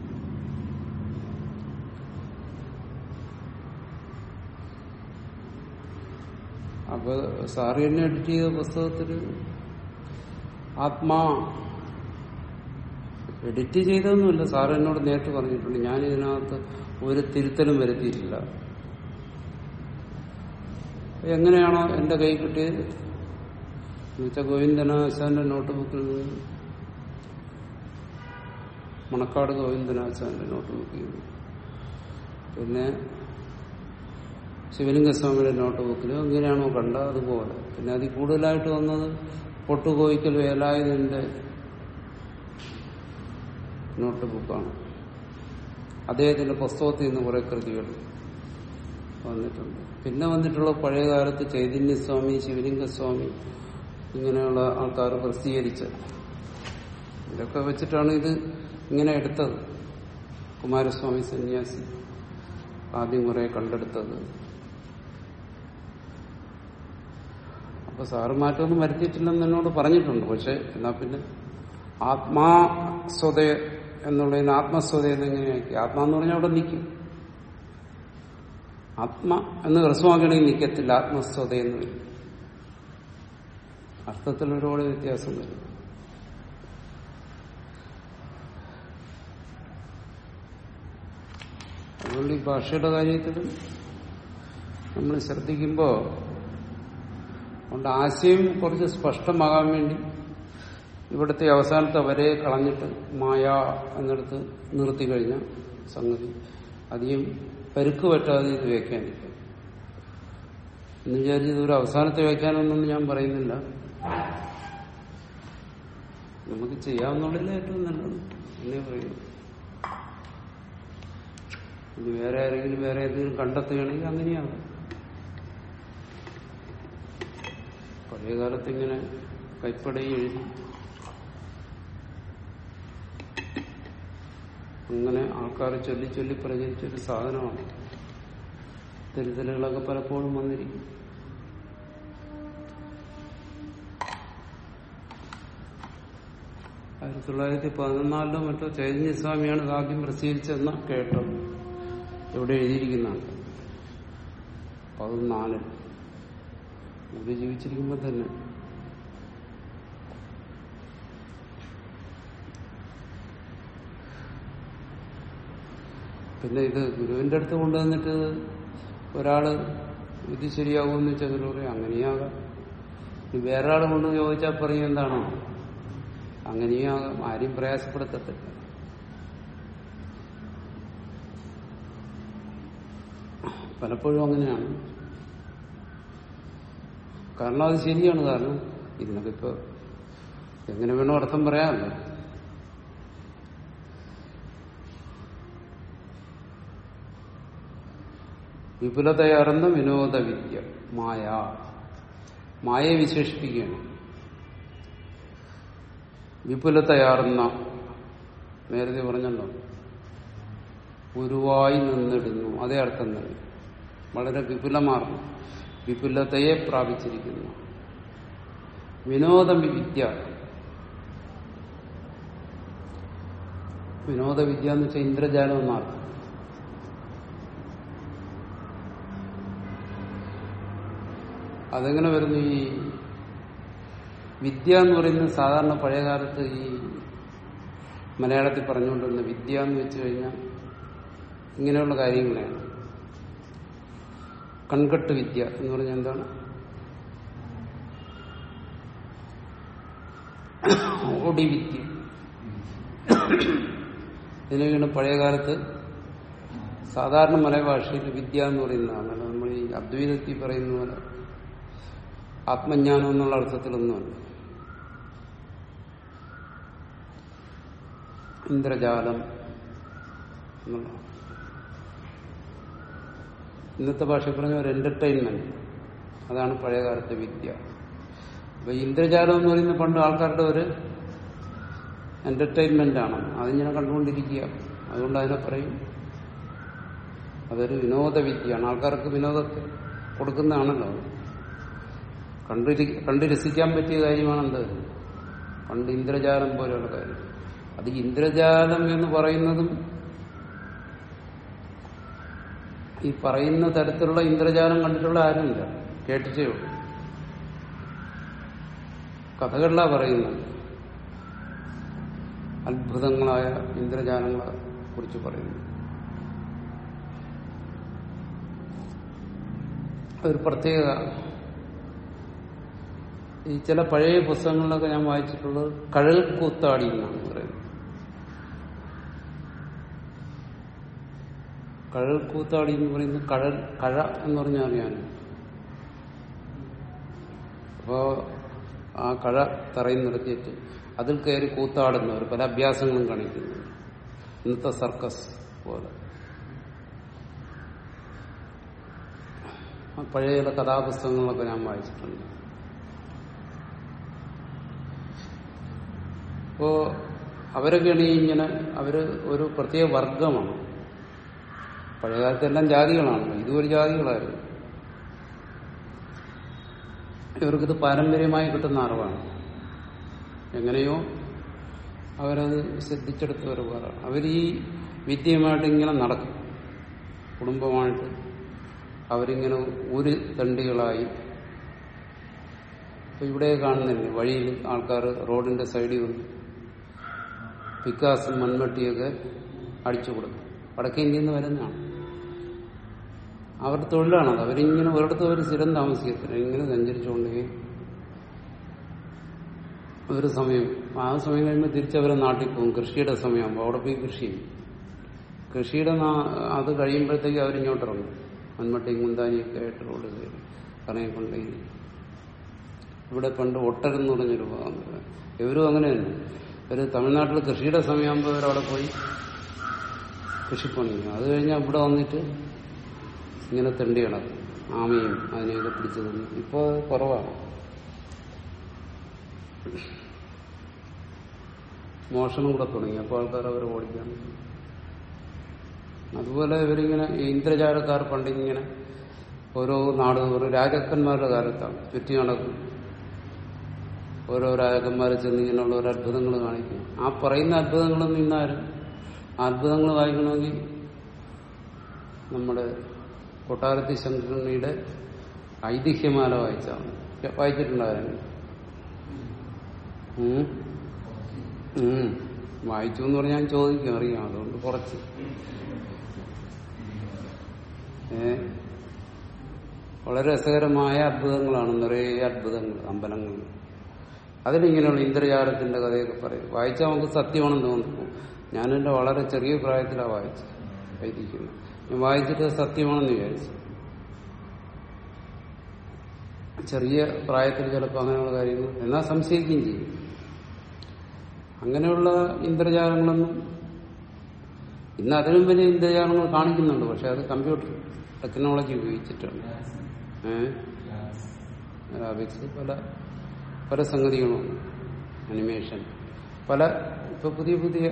അപ്പൊ സാറി തന്നെ എഡിറ്റ് ചെയ്ത പുസ്തകത്തിൽ ആത്മാ എഡിറ്റ് ചെയ്തൊന്നുമില്ല സാറ് എന്നോട് നേരിട്ട് പറഞ്ഞിട്ടുണ്ട് ഞാൻ ഇതിനകത്ത് ഒരു തിരുത്തലും വരുത്തിയിട്ടില്ല എങ്ങനെയാണോ എന്റെ കൈ കിട്ടിയത് എന്നുവെച്ചാൽ ഗോവിന്ദനാശാന്റെ നോട്ട് ബുക്കിൽ നിന്ന് മണക്കാട് ഗോവിന്ദനാശാന്റെ നോട്ട് ബുക്കിൽ നിന്ന് പിന്നെ ശിവലിംഗസ്വാമിയുടെ നോട്ട് ബുക്കിലും എങ്ങനെയാണോ കണ്ട അതുപോലെ പിന്നെ അതിൽ കൂടുതലായിട്ട് വന്നത് പൊട്ടുകോയിക്കൽ വേലായുധന്റെ നോട്ട് ബുക്കാണ് അദ്ദേഹത്തിന്റെ പുസ്തകത്തിൽ നിന്ന് കുറെ കൃതികൾ വന്നിട്ടുണ്ട് പിന്നെ വന്നിട്ടുള്ള പഴയ കാലത്ത് ചൈതന്യസ്വാമി ശിവലിംഗസ്വാമി ഇങ്ങനെയുള്ള ആൾക്കാർ പ്രസിദ്ധീകരിച്ചത് ഇതൊക്കെ വെച്ചിട്ടാണ് ഇത് ഇങ്ങനെ എടുത്തത് കുമാരസ്വാമി സന്യാസി ആദ്യം കുറെ കണ്ടെടുത്തത് അപ്പൊ സാറ് മാറ്റമൊന്നും വരുത്തിയിട്ടില്ലെന്ന് എന്നോട് പറഞ്ഞിട്ടുണ്ട് പക്ഷെ എന്നാ പിന്നെ ആത്മാസ്വത എന്നുള്ളതിന് ആത്മസ്വത എന്നെങ്ങനെയാക്കി ആത്മാ എന്ന് പറഞ്ഞാൽ അവിടെ നിൽക്കും ആത്മ എന്ന് ഹ്രസ്വമാക്കണമെങ്കിൽ നിൽക്കത്തില്ല ആത്മസ്വത എന്ന് വരും അർത്ഥത്തിൽ ഒരുപാട് വ്യത്യാസം വരും അതുകൊണ്ട് ഈ ഭാഷയുടെ കാര്യത്തിലും നമ്മൾ ശ്രദ്ധിക്കുമ്പോൾ അതുകൊണ്ട് ആശയം കുറച്ച് സ്പഷ്ടമാകാൻ വേണ്ടി ഇവിടുത്തെ അവസാനത്തെ വരെ കളഞ്ഞിട്ട് മായ എന്നിടത്ത് നിർത്തി കഴിഞ്ഞ സംഗതി അധികം പരുക്ക് പറ്റാതെ ഇത് വ്യാഖ്യാനിക്കും എന്ന് വിചാരിച്ച് ഇതൊരു അവസാനത്തെ വ്യാഖ്യാനമൊന്നും ഞാൻ പറയുന്നില്ല നമുക്ക് ചെയ്യാവുന്നതിൽ ഏറ്റവും നല്ലത് എന്നേ പറയുന്നു ഇനി വേറെ ആരെങ്കിലും വേറെ എന്തെങ്കിലും കണ്ടെത്തുകയാണെങ്കിൽ അങ്ങനെയാകും പഴയ കാലത്ത് ഇങ്ങനെ കൈപ്പടയും എഴുതി അങ്ങനെ ആൾക്കാർ ചൊല്ലി ചൊല്ലി പ്രചരിച്ചൊരു സാധനമാണ് തിരുത്തലുകളൊക്കെ പലപ്പോഴും വന്നിരിക്കും ആയിരത്തി തൊള്ളായിരത്തി പതിനാലിലോ മറ്റോ ചൈതന്യ സ്വാമിയാണ് ഇത് ആദ്യം പ്രസിദ്ധീകരിച്ചെന്ന കേട്ടത് ഇവിടെ എഴുതിയിരിക്കുന്നതാണ് പതിനാലിൽ ഇവിടെ ജീവിച്ചിരിക്കുമ്പോൾ തന്നെ പിന്നെ ഇത് ഗുരുവിന്റെ അടുത്ത് കൊണ്ടുവന്നിട്ട് ഒരാള് ഇത് ശരിയാകുമെന്ന് വെച്ചാൽ ഗുരു പറയും അങ്ങനെയാകാം ഇനി വേറെ ആൾ കൊണ്ട് ചോദിച്ചാൽ പറയും എന്താണോ അങ്ങനെയാകാം ആരെയും പ്രയാസപ്പെടുത്തത്തില്ല പലപ്പോഴും അങ്ങനെയാണ് കാരണം അത് ശരിയാണ് കാരണം ഇതിനൊക്കെ ഇപ്പൊ എങ്ങനെ വേണോ അർത്ഥം പറയാമല്ലോ വിപുലതയാർന്ന വിനോദവിദ്യ മായ മായയെ വിശേഷിപ്പിക്കുകയാണ് വിപുലതയാർന്ന നേരത്തെ പറഞ്ഞല്ലോ ഉരുവായി നിന്നിടുന്നു അതേ അർത്ഥം തന്നെ വളരെ വിപുലമാർന്നു വിപുലതയെ പ്രാപിച്ചിരിക്കുന്നു വിനോദം വിദ്യ വിനോദവിദ്യ എന്ന് വെച്ചാൽ ഇന്ദ്രജാലം എന്നർത്ഥം അതെങ്ങനെ വരുന്നു ഈ വിദ്യ എന്ന് പറയുന്നത് സാധാരണ പഴയകാലത്ത് ഈ മലയാളത്തിൽ പറഞ്ഞുകൊണ്ടിരുന്ന വിദ്യ എന്ന് വെച്ച് കഴിഞ്ഞാൽ ഇങ്ങനെയുള്ള കാര്യങ്ങളെയാണ് കൺകെട്ട് വിദ്യ എന്ന് പറഞ്ഞാൽ എന്താണ് ഓടി വിദ്യ ഇതിനൊക്കെയാണ് പഴയകാലത്ത് സാധാരണ മലയഭാഷയിൽ വിദ്യ എന്ന് പറയുന്നതാണ് അല്ല നമ്മൾ ഈ അദ്വൈതത്തിൽ പറയുന്ന പോലെ ആത്മജ്ഞാനം എന്നുള്ള അർത്ഥത്തിലൊന്നുമല്ല ഇന്ദ്രജാലം എന്നുള്ള ഇന്നത്തെ ഭാഷ പറഞ്ഞ ഒരു എന്റർടൈൻമെന്റ് അതാണ് പഴയകാലത്തെ വിദ്യ അപ്പൊ ഇന്ദ്രജാലം എന്ന് പറയുന്ന പണ്ട് ആൾക്കാരുടെ ഒരു എന്റർടൈൻമെന്റ് ആണ് അതിങ്ങനെ കണ്ടുകൊണ്ടിരിക്കുക അതുകൊണ്ട് അതിനെ പറയും അതൊരു വിനോദ വിദ്യയാണ് ആൾക്കാർക്ക് വിനോദത്തെ കൊടുക്കുന്നതാണല്ലോ കണ്ടിരി കണ്ടു രസിക്കാൻ പറ്റിയ കാര്യമാണെന്ത് പണ്ട് ഇന്ദ്രജാലം പോലെയുള്ള കാര്യം അത് ഇന്ദ്രജാലം എന്ന് പറയുന്നതും ഈ പറയുന്ന തരത്തിലുള്ള ഇന്ദ്രജാലം കണ്ടിട്ടുള്ള ആരുമില്ല കേട്ടിട്ടേ ഉള്ളൂ കഥകളിലാ പറയുന്നത് അത്ഭുതങ്ങളായ ഇന്ദ്രജാലങ്ങളെ കുറിച്ച് പറയുന്നു ഒരു പ്രത്യേക ഈ ചില പഴയ പുസ്തകങ്ങളിലൊക്കെ ഞാൻ വായിച്ചിട്ടുള്ളത് കഴൽ കൂത്താടി എന്നാണ് പറയുന്നത് കഴൽ കൂത്താടി എന്ന് പറയുന്നത് കഴൽ കഴ എന്ന് പറഞ്ഞാൽ അറിയാൻ അപ്പോ ആ കഴ തറയിൽ നിർത്തിയിട്ട് അതിൽ കയറി കൂത്താടുന്നവർ പല അഭ്യാസങ്ങളും കാണിക്കുന്നുണ്ട് ഇന്നത്തെ സർക്കസ് പോലെ ആ പഴയ ചില കഥാപുസ്തകങ്ങളൊക്കെ ഞാൻ വായിച്ചിട്ടുണ്ട് അപ്പോ അവരൊക്കെയാണ് ഈ ഇങ്ങനെ അവര് ഒരു പ്രത്യേക വർഗമാണ് പഴയകാലത്തെല്ലാം ജാതികളാണ് ഇതും ഒരു ജാതികളായിരുന്നു ഇവർക്കിത് പാരമ്പര്യമായി കിട്ടുന്ന അറിവാണ് എങ്ങനെയോ അവരത് ശ്രദ്ധിച്ചെടുത്തവർ വേറെ അവർ ഈ വിദ്യയുമായിട്ട് ഇങ്ങനെ നടക്കും കുടുംബമായിട്ട് അവരിങ്ങനെ ഒരു തണ്ടികളായി ഇപ്പൊ ഇവിടെ കാണുന്നില്ലേ വഴിയിൽ ആൾക്കാർ റോഡിന്റെ സൈഡിൽ വന്ന് പിക്കാസും മൺവെട്ടിയൊക്കെ അടിച്ചു കൊടുക്കും വടക്കേ ഇന്ത്യയിൽ നിന്ന് വരുന്നതാണ് അവരുടെ തൊഴിലാണത് അവരിങ്ങനെ ഒരിടത്ത് അവർ സ്ഥിരം താമസിക്കത്തില്ല ഇങ്ങനെ സഞ്ചരിച്ചുകൊണ്ടേ ഒരു സമയം ആ സമയം കഴിയുമ്പോൾ തിരിച്ചവരെ നാട്ടിൽ പോകും കൃഷിയുടെ സമയമാകുമ്പോൾ അവിടെ പോയി കൃഷി ചെയ്യും കൃഷിയുടെ നാ- അത് കഴിയുമ്പോഴത്തേക്ക് അവരിങ്ങോട്ട് ഇറങ്ങും മൺമട്ടിയും കുന്താനിയൊക്കെ ആയിട്ട് റോഡ് കയറി കണയക്കൊണ്ടേരി ഇവിടെ പണ്ട് ഒട്ടരെന്ന് പറഞ്ഞൊരു ഭാഗം ഇവരും അങ്ങനെ തന്നെ ഒരു തമിഴ്നാട്ടിൽ കൃഷിയുടെ സമയമാകുമ്പോൾ ഇവരവിടെ പോയി കൃഷിപ്പണി ചെയ്യും അത് കഴിഞ്ഞാൽ ഇവിടെ വന്നിട്ട് ഇങ്ങനെ തെണ്ടി കിടക്കും ആമയും അതിനെയൊക്കെ പിടിച്ചു തന്നു ഇപ്പോൾ കുറവാണ് മോഷണം കൂടെ തുടങ്ങി അപ്പോൾ ആൾക്കാർ അവരെ ഓടിക്കാൻ തുടങ്ങി. അതുപോലെ ഇവരിങ്ങനെ ഈ ഇന്ദ്രജാലക്കാർ പണ്ടിങ്ങനെ ഓരോ നാട് ഓരോ രാജാക്കന്മാരുടെ കാലത്താണ് ചുറ്റി നടക്കും ഓരോ രാജാക്കന്മാരെ ചെന്ന് ഇങ്ങനെയുള്ള ഓരോ അത്ഭുതങ്ങൾ കാണിക്കും ആ പറയുന്ന അത്ഭുതങ്ങളൊന്നും ഇന്നാരും ആ അത്ഭുതങ്ങൾ വായിക്കണമെങ്കിൽ നമ്മുടെ കൊട്ടാരത്തി ശങ്കരണിയുടെ ഐതിഹ്യമാല വായിച്ചാണ് വായിച്ചിട്ടുണ്ടായിരുന്നു ഉം. ഉം. വായിച്ചു എന്ന് പറഞ്ഞാൽ ഞാൻ ചോദിക്കും അറിയാം അതുകൊണ്ട് കുറച്ച് ഏ വളരെ രസകരമായ അത്ഭുതങ്ങളാണ് നിറയെ അത്ഭുതങ്ങൾ അമ്പലങ്ങളിൽ അതിലിങ്ങനെയുള്ള ഇന്ദ്രജാലത്തിന്റെ കഥയൊക്കെ പറയും വായിച്ചാൽ നമുക്ക് സത്യമാണെന്ന് തോന്നുന്നു ഞാനെന്റെ വളരെ ചെറിയ പ്രായത്തിലാണ് വായിച്ചത് വൈദിക്കുന്നത് ഞാൻ വായിച്ചിട്ട് അത് സത്യമാണെന്ന് വിചാരിച്ചു ചെറിയ പ്രായത്തിൽ ചിലപ്പോൾ അങ്ങനെയുള്ള കാര്യങ്ങൾ എന്നാൽ സംശയിക്കുകയും ചെയ്യും അങ്ങനെയുള്ള ഇന്ദ്രജാലങ്ങളൊന്നും ഇന്ന് അതിനും വലിയ ഇന്ദ്രജാലങ്ങൾ കാണിക്കുന്നുണ്ട് പക്ഷെ അത് കമ്പ്യൂട്ടർ ടെക്നോളജി ഉപയോഗിച്ചിട്ടാണ് ഏഹ് ഗ്രാഫിക്സ് പല പല സംഗതികളുമുണ്ട് അനിമേഷൻ പല ഇപ്പൊ പുതിയ പുതിയ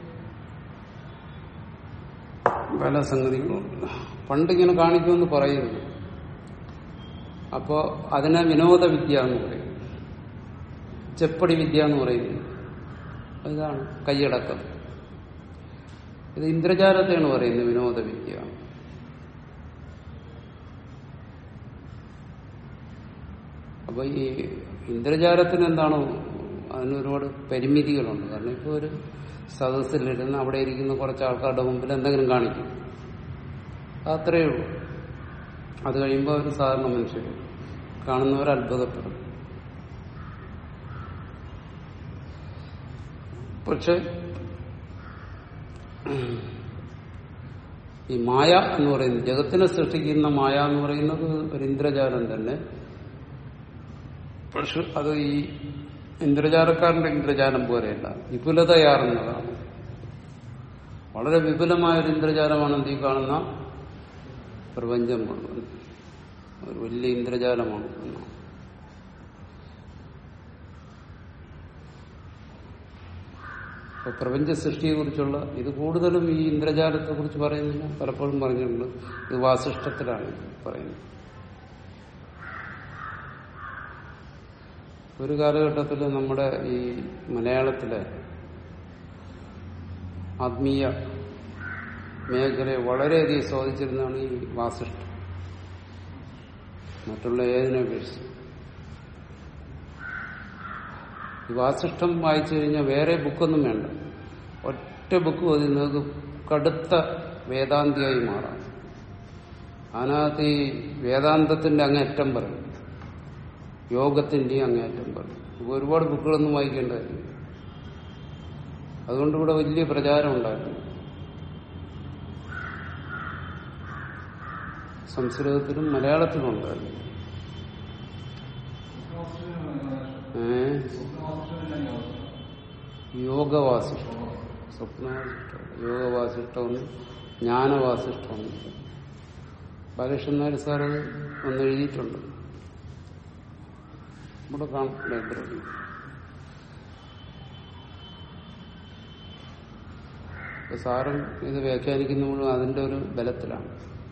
പല സംഗതികളുമുണ്ട് പണ്ടിങ്ങനെ കാണിക്കുമെന്ന് പറയുന്നു അപ്പോ അതിനെ വിനോദ വിദ്യ എന്ന് പറയും ചെപ്പടി വിദ്യ എന്ന് പറയുന്നു ഇതാണ് കൈയടക്കം ഇത് ഇന്ദ്രജാലത്തെയാണ് പറയുന്നത് വിനോദ വിദ്യ അപ്പൊ ഈ ഇന്ദ്രജാലത്തിന് എന്താണ് അതിന് ഒരുപാട് പരിമിതികളുണ്ട് കാരണം ഇപ്പോൾ ഒരു സദസ്സിലിരുന്ന് അവിടെ ഇരിക്കുന്ന കുറച്ച് ആൾക്കാരുടെ മുമ്പിൽ എന്തെങ്കിലും കാണിക്കും അത്രയേ ഉള്ളൂ അത് കഴിയുമ്പോൾ അവർ സാധാരണ മനുഷ്യർ കാണുന്നവർ അത്ഭുതപ്പെടും പക്ഷെ ഈ മായ എന്ന് പറയുന്നത് ജഗത്തിനെ സൃഷ്ടിക്കുന്ന മായ എന്ന് പറയുന്നത് ഒരു ഇന്ദ്രജാലം തന്നെ പക്ഷെ അത് ഈ ഇന്ദ്രജാലക്കാരന്റെ ഇന്ദ്രജാലം പോലെയല്ല വിപുലതയാർന്നതാണ് വളരെ വിപുലമായ ഒരു ഇന്ദ്രജാലമാണ് എന്ത് ഈ കാണുന്ന പ്രപഞ്ചം മുഴുവൻ ഒരു വലിയ ഇന്ദ്രജാലമാണ് എന്നാണ് അപ്പൊ പ്രപഞ്ച സൃഷ്ടിയെക്കുറിച്ചുള്ള ഇത് കൂടുതലും ഈ ഇന്ദ്രജാലത്തെ കുറിച്ച് പറയുന്നില്ല പലപ്പോഴും പറഞ്ഞിട്ടുണ്ട് ഇത് വാസിഷ്ടത്തിലാണ് പറയുന്നത് ഒരു കാലഘട്ടത്തിൽ നമ്മുടെ ഈ മലയാളത്തിലെ ആത്മീയ മേഖലയെ വളരെയധികം സ്വാധീനിച്ചിരുന്നതാണ് ഈ വാസിഷ്ടം മറ്റുള്ള ഏതിനെ അപേക്ഷിച്ച് ഈ വാസിഷ്ടം വായിച്ചു കഴിഞ്ഞാൽ വേറെ ബുക്കൊന്നും വേണ്ട ഒറ്റ ബുക്ക് മതി നിങ്ങൾക്ക് കടുത്ത വേദാന്തിയായി മാറാം അതിനകത്ത് ഈ വേദാന്തത്തിന്റെ അങ്ങേറ്റം പറയും യോഗത്തിന്റെയും അങ്ങേറ്റം പറയും ഇപ്പൊ ഒരുപാട് ബുക്കുകളൊന്നും വായിക്കേണ്ടതായിരുന്നു അതുകൊണ്ട് ഇവിടെ വലിയ പ്രചാരം ഉണ്ടായിരുന്നു സംസ്കൃതത്തിലും മലയാളത്തിലും ഉണ്ടായിരുന്നു ഏ യോഗവാസിഷ്ടം സ്വപ്നവാസിഷ്ടം യോഗവാസിഷ്ടമെന്ന് ജ്ഞാനവാസിഷ്ടമെന്ന് ബാലകൃഷ്ണൻ നായർ സാർ അത് ഒന്ന് എഴുതിയിട്ടുണ്ട് ഇവിടെ കാണും ലൈബ്രറി ഇപ്പൊ സാറും ഇത് വ്യാഖ്യാനിക്കുന്നപ്പോഴും അതിന്റെ ഒരു ബലത്തിലാണ്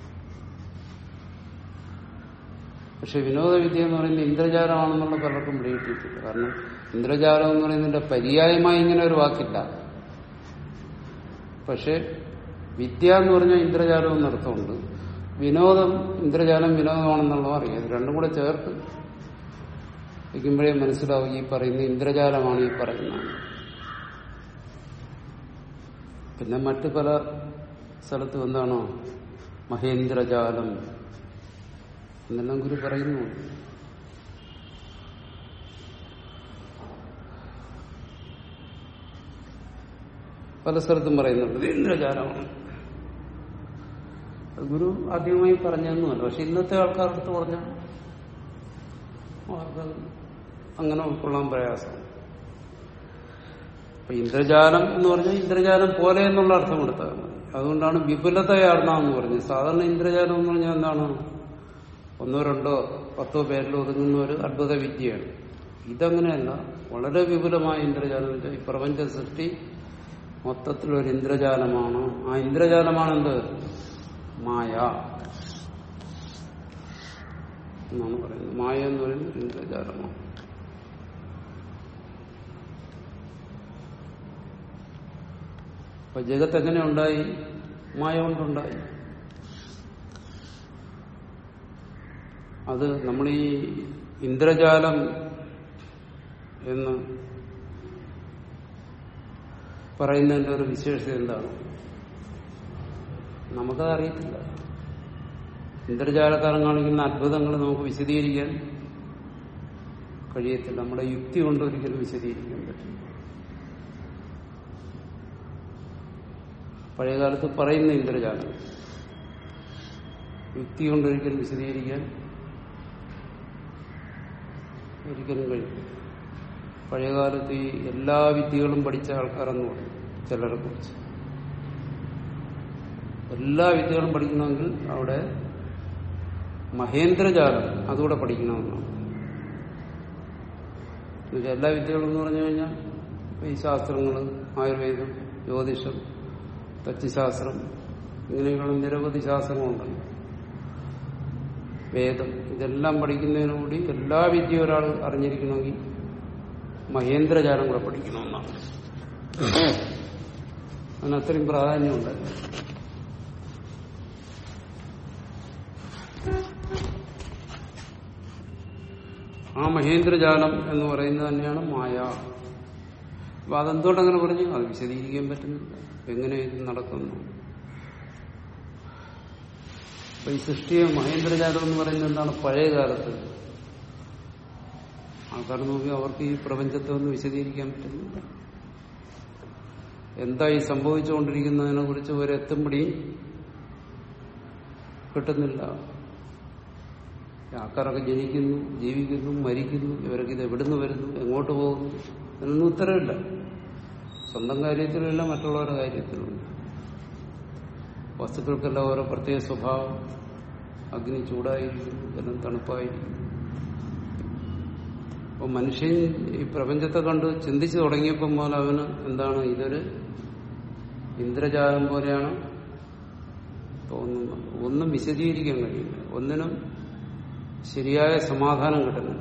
പക്ഷെ വിനോദ വിദ്യ എന്ന് പറയുന്നത് ഇന്ദ്രജാലമാണെന്നുള്ള പലർക്കും പിടികിട്ടിയിട്ടില്ല കാരണം ഇന്ദ്രജാലം എന്ന് പറയുന്നതിന്റെ പര്യായമായി ഇങ്ങനെ ഒരു വാക്കില്ല പക്ഷെ വിദ്യ എന്ന് പറഞ്ഞാൽ ഇന്ദ്രജാലം എന്നർത്ഥമുണ്ട് വിനോദം ഇന്ദ്രജാലം വിനോദമാണെന്നുള്ളത് അറിയാം ഇത് രണ്ടും കൂടെ ചേർത്ത് വയ്ക്കുമ്പോഴേ മനസ്സിലാവും ഈ പറയുന്ന ഇന്ദ്രജാലമാണ് ഈ പറയുന്നത് പിന്നെ മറ്റു പല സ്ഥലത്തും എന്താണോ മഹേന്ദ്രജാലം എന്നെല്ലാം ഗുരു പറയുന്നു പല സ്ഥലത്തും പറയുന്നുണ്ട് ഇത് ഇന്ദ്രജാലമാണ് അത് ഗുരു ആദ്യമായി പറഞ്ഞതൊന്നുമല്ല പക്ഷെ ഇന്നത്തെ ആൾക്കാരുടെ അടുത്ത് പറഞ്ഞ അവർക്ക് അങ്ങനെ ഉൾക്കൊള്ളാൻ പ്രയാസം അപ്പൊ ഇന്ദ്രജാലം എന്ന് പറഞ്ഞാൽ ഇന്ദ്രജാലം പോലെ എന്നുള്ള അർത്ഥം കൊടുത്താൽ മതി അതുകൊണ്ടാണ് വിപുലതയാർന്ന എന്ന് പറഞ്ഞത് സാധാരണ ഇന്ദ്രജാലം എന്ന് പറഞ്ഞാൽ എന്താണ് ഒന്നോ രണ്ടോ പത്തോ പേരിൽ ഒതുങ്ങുന്ന ഒരു അത്ഭുത വിദ്യയാണ് ഇതങ്ങനെയല്ല വളരെ വിപുലമായ ഇന്ദ്രജാലം എന്ന് വെച്ചാൽ ഈ പ്രപഞ്ച സൃഷ്ടി മൊത്തത്തിലൊരു ഇന്ദ്രജാലമാണ് ആ ഇന്ദ്രജാലമാണ് എന്ത് മായ എന്നാണ് പറയുന്നത് മായ എന്ന് പറയുന്നത് ഒരു ഇന്ദ്രജാലമാണ് അപ്പൊ ജഗത്ത് എങ്ങനെ ഉണ്ടായി മായ കൊണ്ടുണ്ടായി അത് നമ്മൾ ഈ ഇന്ദ്രജാലം എന്ന് പറയുന്നതിന്റെ ഒരു വിശേഷത എന്താണ് നമുക്കത് അറിയത്തില്ല ഇന്ദ്രജാലക്കാരൻ കാണിക്കുന്ന അത്ഭുതങ്ങൾ നമുക്ക് വിശദീകരിക്കാൻ കഴിയത്തില്ല നമ്മുടെ യുക്തി കൊണ്ട് ഒരിക്കലും വിശദീകരിക്കാൻ പറ്റില്ല പഴയകാലത്ത് പറയുന്ന ഇന്ദ്രജാലം യുക്തി കൊണ്ട് ഒരിക്കലും വിശദീകരിക്കാൻ ഒരിക്കലും കഴിയും പഴയകാലത്ത് ഈ എല്ലാ വിദ്യകളും പഠിച്ച ആൾക്കാരെന്ന് പറയും ചിലരെ കുറിച്ച് എല്ലാ വിദ്യകളും പഠിക്കണമെങ്കിൽ അവിടെ മഹേന്ദ്രജാലം അതുകൂടെ പഠിക്കണമെന്നാണ് എന്നുവെച്ചാൽ എല്ലാ വിദ്യകളും എന്ന് പറഞ്ഞു കഴിഞ്ഞാൽ ഇപ്പൊ ഈ ശാസ്ത്രങ്ങൾ ആയുർവേദം ജ്യോതിഷം തച്ചുശാസ്ത്രം ഇങ്ങനെയുള്ള നിരവധി ശാസ്ത്രങ്ങളുണ്ടല്ലോ വേദം ഇതെല്ലാം പഠിക്കുന്നതിനുകൂടി എല്ലാ വിദ്യയും ഒരാൾ അറിഞ്ഞിരിക്കണമെങ്കിൽ മഹേന്ദ്രജാലം കൂടെ പഠിക്കണമെന്നാണ് അതിന് അത്രയും പ്രാധാന്യമുണ്ട് ആ മഹേന്ദ്രജാലം എന്ന് പറയുന്നത് തന്നെയാണ് മായ അപ്പൊ അതെന്തുകൊണ്ടങ്ങനെ പറഞ്ഞു അത് വിശദീകരിക്കാൻ പറ്റുന്നില്ല എങ്ങനെ ഇത് നടക്കുന്നു അപ്പൊ ഈ സൃഷ്ടിയെ മഹേന്ദ്രജാലം എന്ന് പറയുന്നത് എന്താണ് പഴയ കാലത്ത് ആൾക്കാർ നോക്കി അവർക്ക് ഈ പ്രപഞ്ചത്തെ ഒന്ന് വിശദീകരിക്കാൻ പറ്റുന്നില്ല എന്താ ഈ സംഭവിച്ചുകൊണ്ടിരിക്കുന്നതിനെ കുറിച്ച് ഒരെത്തുംപിടിയും കിട്ടുന്നില്ല ആൾക്കാരൊക്കെ ജനിക്കുന്നു ജീവിക്കുന്നു മരിക്കുന്നു ഇവരൊക്കെ ഇത് എവിടുന്ന് വരുന്നു എങ്ങോട്ട് പോകുന്നു ഇതിനൊന്നും ഉത്തരവില്ല സ്വന്തം കാര്യത്തിലുമില്ല മറ്റുള്ളവരുടെ കാര്യത്തിലുമില്ല വസ്തുക്കൾക്കെല്ലാം ഓരോ പ്രത്യേക സ്വഭാവം അഗ്നി ചൂടായിരിക്കുന്നു ജലം തണുപ്പായിരിക്കുന്നു അപ്പൊ മനുഷ്യൻ ഈ പ്രപഞ്ചത്തെ കണ്ട് ചിന്തിച്ചു തുടങ്ങിയപ്പം മുതൽ അവന് എന്താണ് ഇതൊരു ഇന്ദ്രജാലം പോലെയാണ് തോന്നുന്നത് ഒന്നും വിശദീകരിക്കാൻ കഴിയില്ല ഒന്നിനും ശരിയായ സമാധാനം കിട്ടുന്നില്ല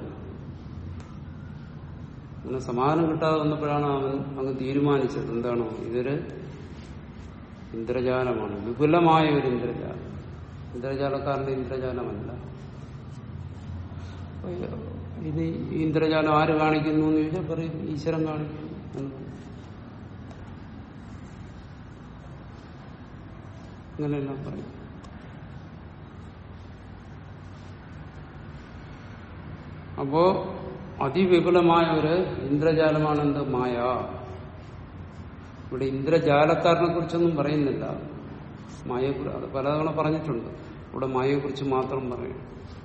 അങ്ങനെ സമാധാനം കിട്ടാതെ വന്നപ്പോഴാണ് അവൻ അങ്ങ് തീരുമാനിച്ചത് എന്താണോ ഇതൊരു ഇന്ദ്രജാലമാണ് വിപുലമായ ഒരു ഇന്ദ്രജാലം ഇന്ദ്രജാലക്കാരന്റെ ഇന്ദ്രജാലമല്ല ഇനി ഈ ഇന്ദ്രജാലം ആര് കാണിക്കുന്നു എന്ന് ചോദിച്ചാൽ പറയും ഈശ്വരൻ കാണിക്കുന്നു എന്ന് പറയും. അങ്ങനെയെല്ലാം പറയും അപ്പോ അതിവിപുലമായ ഒരു ഇന്ദ്രജാലമാണ് എന്ത് മായ ഇവിടെ ഇന്ദ്രജാലക്കാരനെ കുറിച്ചൊന്നും പറയുന്നില്ല മായയെ അത് പലതവണ പറഞ്ഞിട്ടുണ്ട് ഇവിടെ മായയെ കുറിച്ച് മാത്രം പറയും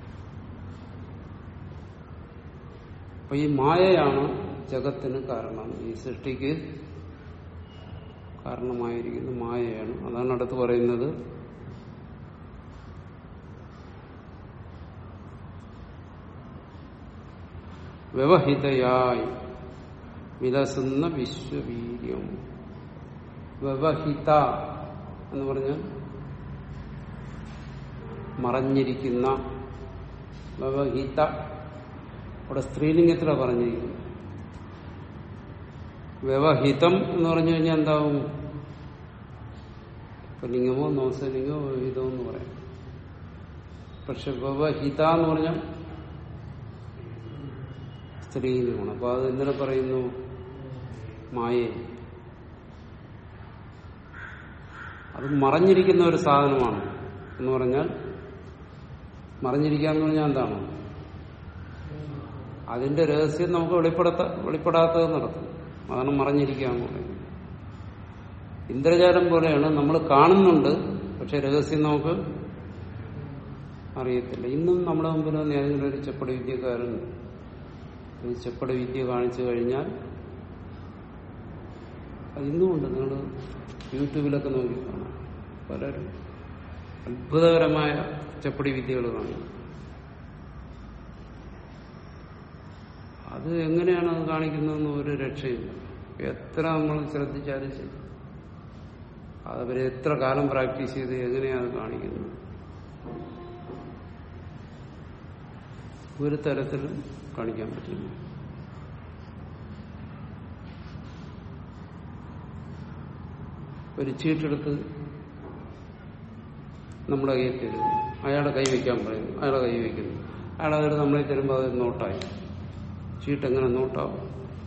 അപ്പൊ ഈ മായയാണ് ജഗത്തിന് കാരണം ഈ സൃഷ്ടിക്ക് കാരണമായിരിക്കുന്ന മായയാണ് അതാണ് അടുത്ത് പറയുന്നത് വ്യവഹിതയായി വിലസുന്ന വിശ്വവീര്യം വ്യവഹിത എന്ന് പറഞ്ഞാൽ മറഞ്ഞിരിക്കുന്ന വ്യവഹിത ഇവിടെ സ്ത്രീലിംഗത്തിലാണ് പറഞ്ഞിരിക്കുന്നത് വ്യവഹിതം എന്ന് പറഞ്ഞു കഴിഞ്ഞാൽ എന്താവും ഇപ്പൊ ലിംഗമോ നോസലിംഗമോ വ്യവഹിതമോ എന്ന് പറയാം പക്ഷെ വ്യവഹിത എന്ന് പറഞ്ഞാൽ സ്ത്രീലിംഗമാണ് അപ്പൊ അത് എന്തിനെ പറയുന്നു മായയെ അത് മറഞ്ഞിരിക്കുന്ന ഒരു സാധനമാണ് എന്ന് പറഞ്ഞാൽ മറഞ്ഞിരിക്കുക എന്ന് പറഞ്ഞാൽ എന്താണ് അതിന്റെ രഹസ്യം നമുക്ക് വെളിപ്പെടുത്ത വെളിപ്പെടാത്തത് നടത്തും അതാണ് മറഞ്ഞിരിക്കുക എന്ന് പറയുന്നത് ഇന്ദ്രജാലം പോലെയാണ് നമ്മൾ കാണുന്നുണ്ട് പക്ഷെ രഹസ്യം നമുക്ക് അറിയത്തില്ല ഇന്നും നമ്മുടെ മുമ്പിൽ വന്ന് ഏതെങ്കിലും ഒരു ചെപ്പടി വിദ്യക്കാരൻ ഈ ചെപ്പട വിദ്യ കാണിച്ചു കഴിഞ്ഞാൽ അത് ഇന്നുമുണ്ട് നിങ്ങൾ യൂട്യൂബിലൊക്കെ നോക്കി കാണാം പലരും അത്ഭുതകരമായ ചെപ്പടി വിദ്യകൾ കാണും അത് എങ്ങനെയാണ് അത് കാണിക്കുന്നതെന്ന് ഒരു രക്ഷയില്ല എത്ര നമ്മൾ ശ്രദ്ധിച്ചാലും ശരി അവര് എത്ര കാലം പ്രാക്ടീസ് ചെയ്ത് എങ്ങനെയാണ് അത് കാണിക്കുന്നത് ഒരു തരത്തിലും കാണിക്കാൻ പറ്റില്ല ഒരു ചീട്ടെടുത്ത് നമ്മുടെ കയ്യിൽ തരുന്നു അയാളെ കൈ വയ്ക്കാൻ പറയുന്നു അയാളെ കൈ വയ്ക്കുന്നു അയാൾ അതൊരു നമ്മളെ തരുമ്പോൾ അത് നോട്ടായി ചീട്ട് എങ്ങനെ നോട്ടാവും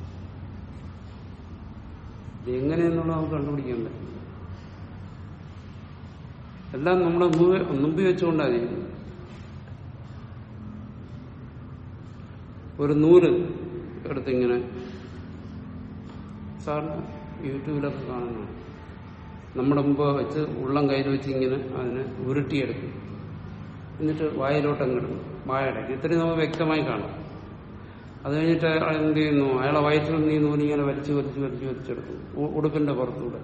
ഇത് എങ്ങനെയെന്നുള്ളത് നമുക്ക് കണ്ടുപിടിക്കാൻ പറ്റും എല്ലാം നമ്മളെ മുമ്പ് മുമ്പിൽ വെച്ചുകൊണ്ടാണ് ചെയ്യുന്നത് ഒരു നൂല് എടുത്തിങ്ങനെ സാറിന് യൂട്യൂബിലൊക്കെ കാണുന്നു നമ്മുടെ മുമ്പ് വെച്ച് ഉള്ളം കയ്യിൽ വെച്ച് ഇങ്ങനെ അതിനെ ഉരുട്ടിയെടുക്കും എന്നിട്ട് വായിലോട്ട് അങ്ങിടും വായടയ്ക്ക് ഇത്രയും നമുക്ക് വ്യക്തമായി കാണാം അത് കഴിഞ്ഞിട്ട് അയാൾ എന്ത് ചെയ്യുന്നു അയാളെ വയറ്റിൽ നീ നൂലിങ്ങനെ വലിച്ചു വലിച്ചു വലിച്ചു വലിച്ചെടുക്കും ഉ- ഉടുപ്പിന്റെ പുറത്തൂടെ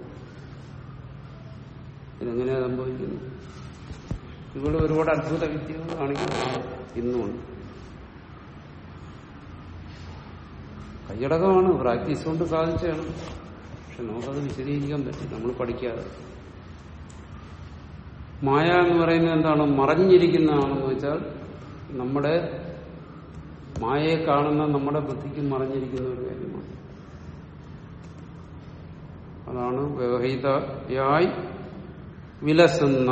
ഇതെങ്ങനെയാ സംഭവിക്കുന്നത് ഇവിടെ ഒരുപാട് അത്ഭുത വിദ്യകൾ കാണിക്കുന്നു ഇന്നുമുണ്ട് കൈയടക്കമാണ് പ്രാക്ടീസ് കൊണ്ട് സാധിച്ചതാണ് പക്ഷെ നമുക്കത് വിശദീകരിക്കാൻ പറ്റും നമ്മൾ പഠിക്കാതെ മായ എന്ന് പറയുന്നത് എന്താണ് മറഞ്ഞിരിക്കുന്നതാണെന്ന് വെച്ചാൽ നമ്മുടെ മായയെ കാണുന്ന നമ്മുടെ ബുദ്ധിക്ക് മറഞ്ഞിരിക്കുന്ന ഒരു കാര്യമാണ് അതാണ് വ്യവഹിതയായി വിലസുന്ന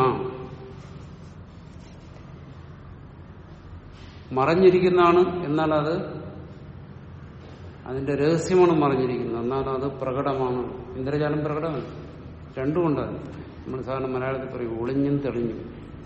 മറഞ്ഞിരിക്കുന്നതാണ് എന്നാൽ അത് അതിന്റെ രഹസ്യമാണ് മറിഞ്ഞിരിക്കുന്നത് എന്നാൽ അത് പ്രകടമാണ് ഇന്ദ്രജാലം പ്രകടമല്ല രണ്ടുമുണ്ട് നമ്മൾ സാധാരണ മലയാളത്തിൽ പറയും ഒളിഞ്ഞും തെളിഞ്ഞും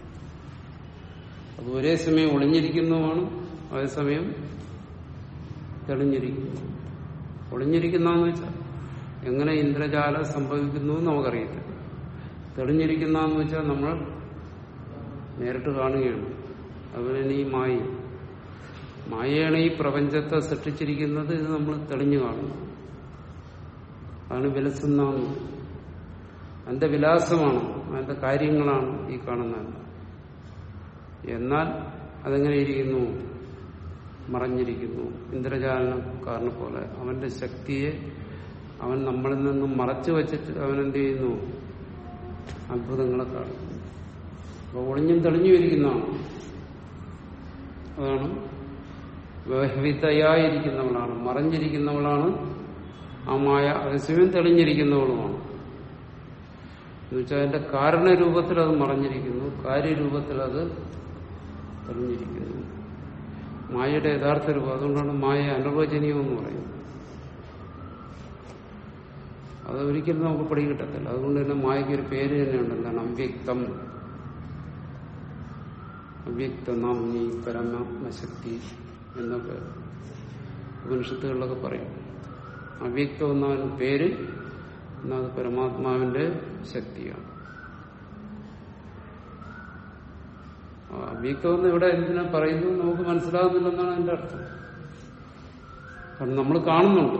അത് ഒരേ സമയം ഒളിഞ്ഞിരിക്കുന്നതുമാണ് അതേസമയം തെളിഞ്ഞിരിക്കുന്നു ഒളിഞ്ഞിരിക്കുന്നതെന്ന് വെച്ചാൽ എങ്ങനെ ഇന്ദ്രജാലം സംഭവിക്കുന്നു എന്ന് നമുക്കറിയത്തില്ല തെളിഞ്ഞിരിക്കുന്നതെന്ന് വെച്ചാൽ നമ്മൾ നേരിട്ട് കാണുകയാണ് അതുപോലെ ഈ മായി മായയാണ് ഈ പ്രപഞ്ചത്തെ സൃഷ്ടിച്ചിരിക്കുന്നത് ഇത് നമ്മൾ തെളിഞ്ഞു കാണുന്നു അതാണ് വിലസുന്നാന്ന് അതിന്റെ വിലാസമാണ് അതിന്റെ കാര്യങ്ങളാണ് ഈ കാണുന്നത് എന്നാൽ അതെങ്ങനെ ഇരിക്കുന്നു മറഞ്ഞിരിക്കുന്നു ഇന്ദ്രജാലനക്കാരനെ പോലെ അവന്റെ ശക്തിയെ അവൻ നമ്മളിൽ നിന്നും മറച്ചു വച്ചിട്ട് അവൻ എന്ത് ചെയ്യുന്നു അത്ഭുതങ്ങളെ കാണുന്നു അപ്പൊ ഒളിഞ്ഞും തെളിഞ്ഞും ഇരിക്കുന്നതാണ് അതാണ് വിതയായിരിക്കുന്നവളാണ് മറഞ്ഞിരിക്കുന്നവളാണ് ആ മായ അതേസമയം തെളിഞ്ഞിരിക്കുന്നവളുമാണ് എന്നുവെച്ചാൽ അതിന്റെ കാരണരൂപത്തിൽ അത് മറഞ്ഞിരിക്കുന്നു കാര്യരൂപത്തിൽ അത് തെളിഞ്ഞിരിക്കുന്നു മായയുടെ യഥാർത്ഥ രൂപം അതുകൊണ്ടാണ് മായ അനിർവചനീയം എന്ന് പറയുന്നത് അത് ഒരിക്കലും നമുക്ക് പിടികിട്ടത്തില്ല അതുകൊണ്ട് തന്നെ മായയ്ക്ക് ഒരു പേര് തന്നെയുണ്ട് എന്താണ് അവ്യക്തം അവ്യക്ത നാംനി പരമശക്തി എന്നൊക്കെ ഉപനിഷത്തുകളിലൊക്കെ പറയും അവ്യക്തം എന്നാണ് പേര് എന്നാൽ അത് പരമാത്മാവിന്റെ ശക്തിയാണ് ആ, അവ്യക്തം എന്ന് ഇവിടെ എന്തിനാ പറയുന്നു എന്ന് നമുക്ക് മനസ്സിലാകുന്നില്ലെന്നാണ് എന്റെ അർത്ഥം കാരണം നമ്മൾ കാണുന്നുണ്ട്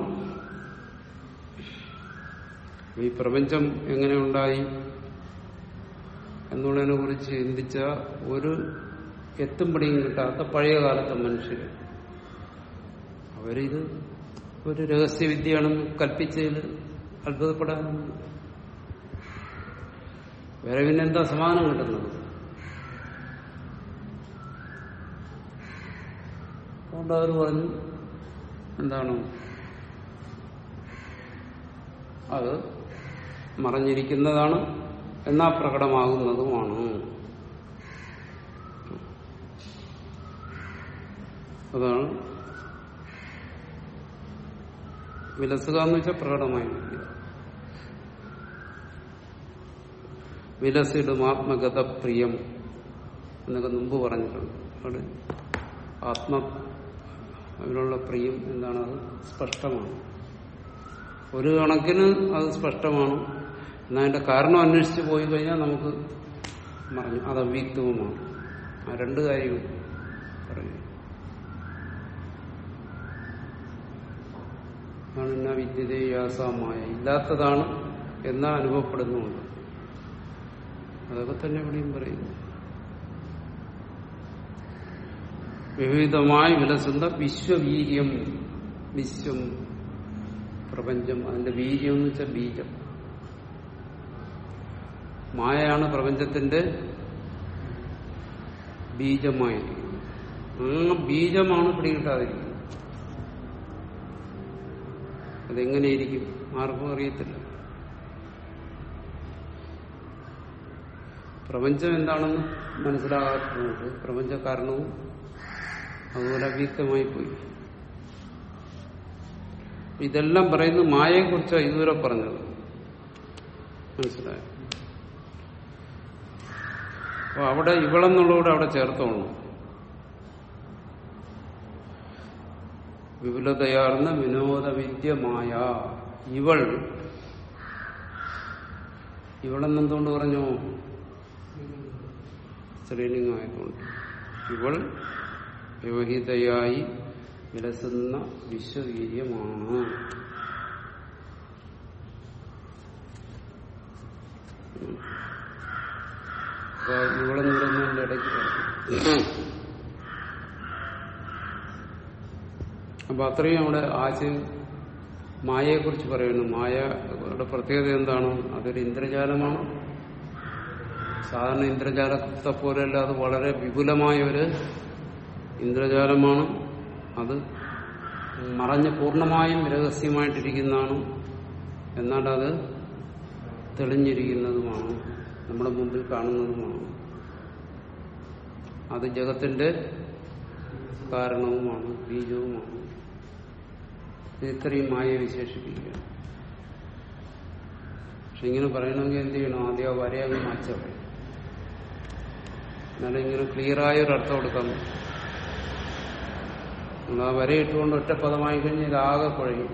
ഈ പ്രപഞ്ചം എങ്ങനെ ഉണ്ടായി എന്നുള്ളതിനെ കുറിച്ച് ചിന്തിച്ച ഒരു എത്തും പിടിയും കിട്ടാത്ത പഴയ കാലത്തെ മനുഷ്യർ അവരിത് ഒരു രഹസ്യവിദ്യയാണെന്ന് കൽപ്പിച്ചതിൽ അത്ഭുതപ്പെടാനൊന്നും വേറെ പിന്നെ എന്താ സമാധാനം കിട്ടുന്നത് അതുകൊണ്ട് അവർ പറഞ്ഞു എന്താണ് അത് മറഞ്ഞിരിക്കുന്നതാണ് എന്നാ പ്രകടമാകുന്നതുമാണ് അതാണ് വിലസുക എന്ന് വെച്ചാൽ പ്രകടമായി വിളിക്കുക. വിലസിടും ആത്മഗത പ്രിയം എന്നൊക്കെ മുമ്പ് പറഞ്ഞിട്ടുണ്ട് അവിടെ ആത്മ അതിനുള്ള പ്രിയം എന്താണ് അത് സ്പഷ്ടമാണ് ഒരു കണക്കിന് അത് സ്പഷ്ടമാണ് എന്നാൽ അതിന്റെ കാരണം അന്വേഷിച്ച് പോയി കഴിഞ്ഞാൽ നമുക്ക് മറഞ്ഞു അത് അവ്യക്തവുമാണ് ആ രണ്ട് കാര്യവും പറഞ്ഞു അതാണ് എന്നാ വിദ്യതയാസമായ ഇല്ലാത്തതാണ് എന്നാ അനുഭവപ്പെടുന്നുണ്ട് അതൊക്കെ തന്നെ ഇവിടെയും പറയുന്നു വിവിധമായി വിലസുന്ന വിശ്വവീര്യം വിശ്വം പ്രപഞ്ചം അതിന്റെ വീര്യം എന്ന് വെച്ചാൽ ബീജം മായയാണ് പ്രപഞ്ചത്തിന്റെ ബീജമായിരിക്കുന്നത് ആ ബീജമാണ് പിടികിട്ടാതിരിക്കുന്നത് അതെങ്ങനെയിരിക്കും ആർക്കും അറിയത്തില്ല പ്രപഞ്ചം എന്താണെന്ന് മനസ്സിലാകാത്തതുകൊണ്ട് പ്രപഞ്ച കാരണവും അതുപോലെ അവ്യക്തമായി പോയി ഇതെല്ലാം പറയുന്നത് മായയെക്കുറിച്ചാണ് ഇതുവരെ പറഞ്ഞത് മനസ്സിലായോ അപ്പൊ അവിടെ ഇവളെന്നുള്ളവിടെ അവിടെ ചേർത്തോണം വിപുലതയാർന്ന വിനോദവിദ്യമായ ഇവൾ ഇവളെന്നെന്തുകൊണ്ട് പറഞ്ഞു സ്ത്രീലിംഗമായതുകൊണ്ട് ഇവൾ വ്യവഹിതയായി വിലസുന്ന വിശ്വവീര്യമാണ് അപ്പൊ ഇവളെന്ന് പറയുന്നതിന്റെ ഇടയ്ക്ക് പറഞ്ഞു. അപ്പൊ അത്രയും അവിടെ ആശയം മായയെക്കുറിച്ച് പറയുന്നു മായയുടെ പ്രത്യേകത എന്താണ് അതൊരു ഇന്ദ്രജാലമാണ് സാധാരണ ഇന്ദ്രജാലത്തെ പോലെയല്ല അത് വളരെ വിപുലമായ ഒരു ഇന്ദ്രജാലമാണ് അത് മറഞ്ഞ് പൂർണ്ണമായും രഹസ്യമായിട്ടിരിക്കുന്നതാണ് എന്നാൽ അത് തെളിഞ്ഞിരിക്കുന്നതുമാണ് നമ്മുടെ മുമ്പിൽ കാണുന്നതുമാണ് അത് ജഗത്തിന്റെ കാരണവുമാണ് ബീജവുമാണ് ഇത് ഇത്രയും മായ വിശേഷിപ്പിക്കുക പക്ഷെ ഇങ്ങനെ പറയണമെങ്കിൽ എന്ത് ചെയ്യണം ആദ്യം ആ വരയങ്ങ് മാറ്റാൻ പറയും എന്നാലും ഇങ്ങനെ ക്ലിയറായ ഒരു അർത്ഥം കൊടുക്കാൻ പറ്റും നമ്മൾ ആ വര ഇട്ടുകൊണ്ട് ഒറ്റ പദമായി കഴിഞ്ഞാൽ ഇതാകെ കുഴയും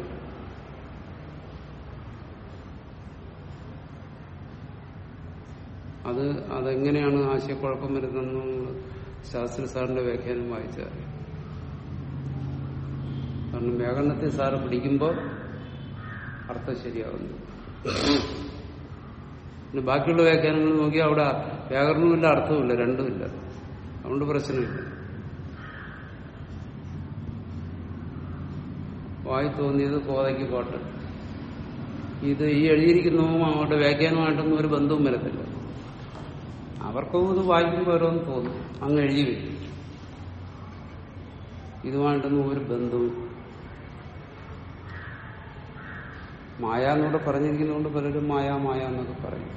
അത് അതെങ്ങനെയാണ് ആശയക്കുഴപ്പം വരുന്നതെന്ന് നമ്മൾ ശാസ്ത്രി സാറിന്റെ വ്യാഖ്യാനം വായിച്ചാൽ കാരണം വ്യാകരണത്തിൽ സാറ് പിടിക്കുമ്പോൾ അർത്ഥം ശരിയാവുന്നു പിന്നെ ബാക്കിയുള്ള വ്യാഖ്യാനങ്ങൾ നോക്കിയാൽ അവിടെ വ്യാകരണമില്ല അർത്ഥമില്ല രണ്ടുമില്ല അതുകൊണ്ട് പ്രശ്നമില്ല വായി തോന്നിയത് കോതയ്ക്ക് കോട്ട് ഇത് ഈ എഴുതിയിരിക്കുന്നതും അവരുടെ വ്യാഖ്യാനമായിട്ടൊന്നും ഒരു ബന്ധവും വരത്തില്ല അവർക്കും ഇത് വായിക്കുമ്പോൾ ഓരോന്ന് തോന്നും അങ്ങ് എഴുതി വരും ഇതുമായിട്ടൊന്നും ഒരു ബന്ധവും മായ എന്നൂടെ പറഞ്ഞിരിക്കുന്നതുകൊണ്ട് പലരും മായ മായ എന്നൊക്കെ പറയും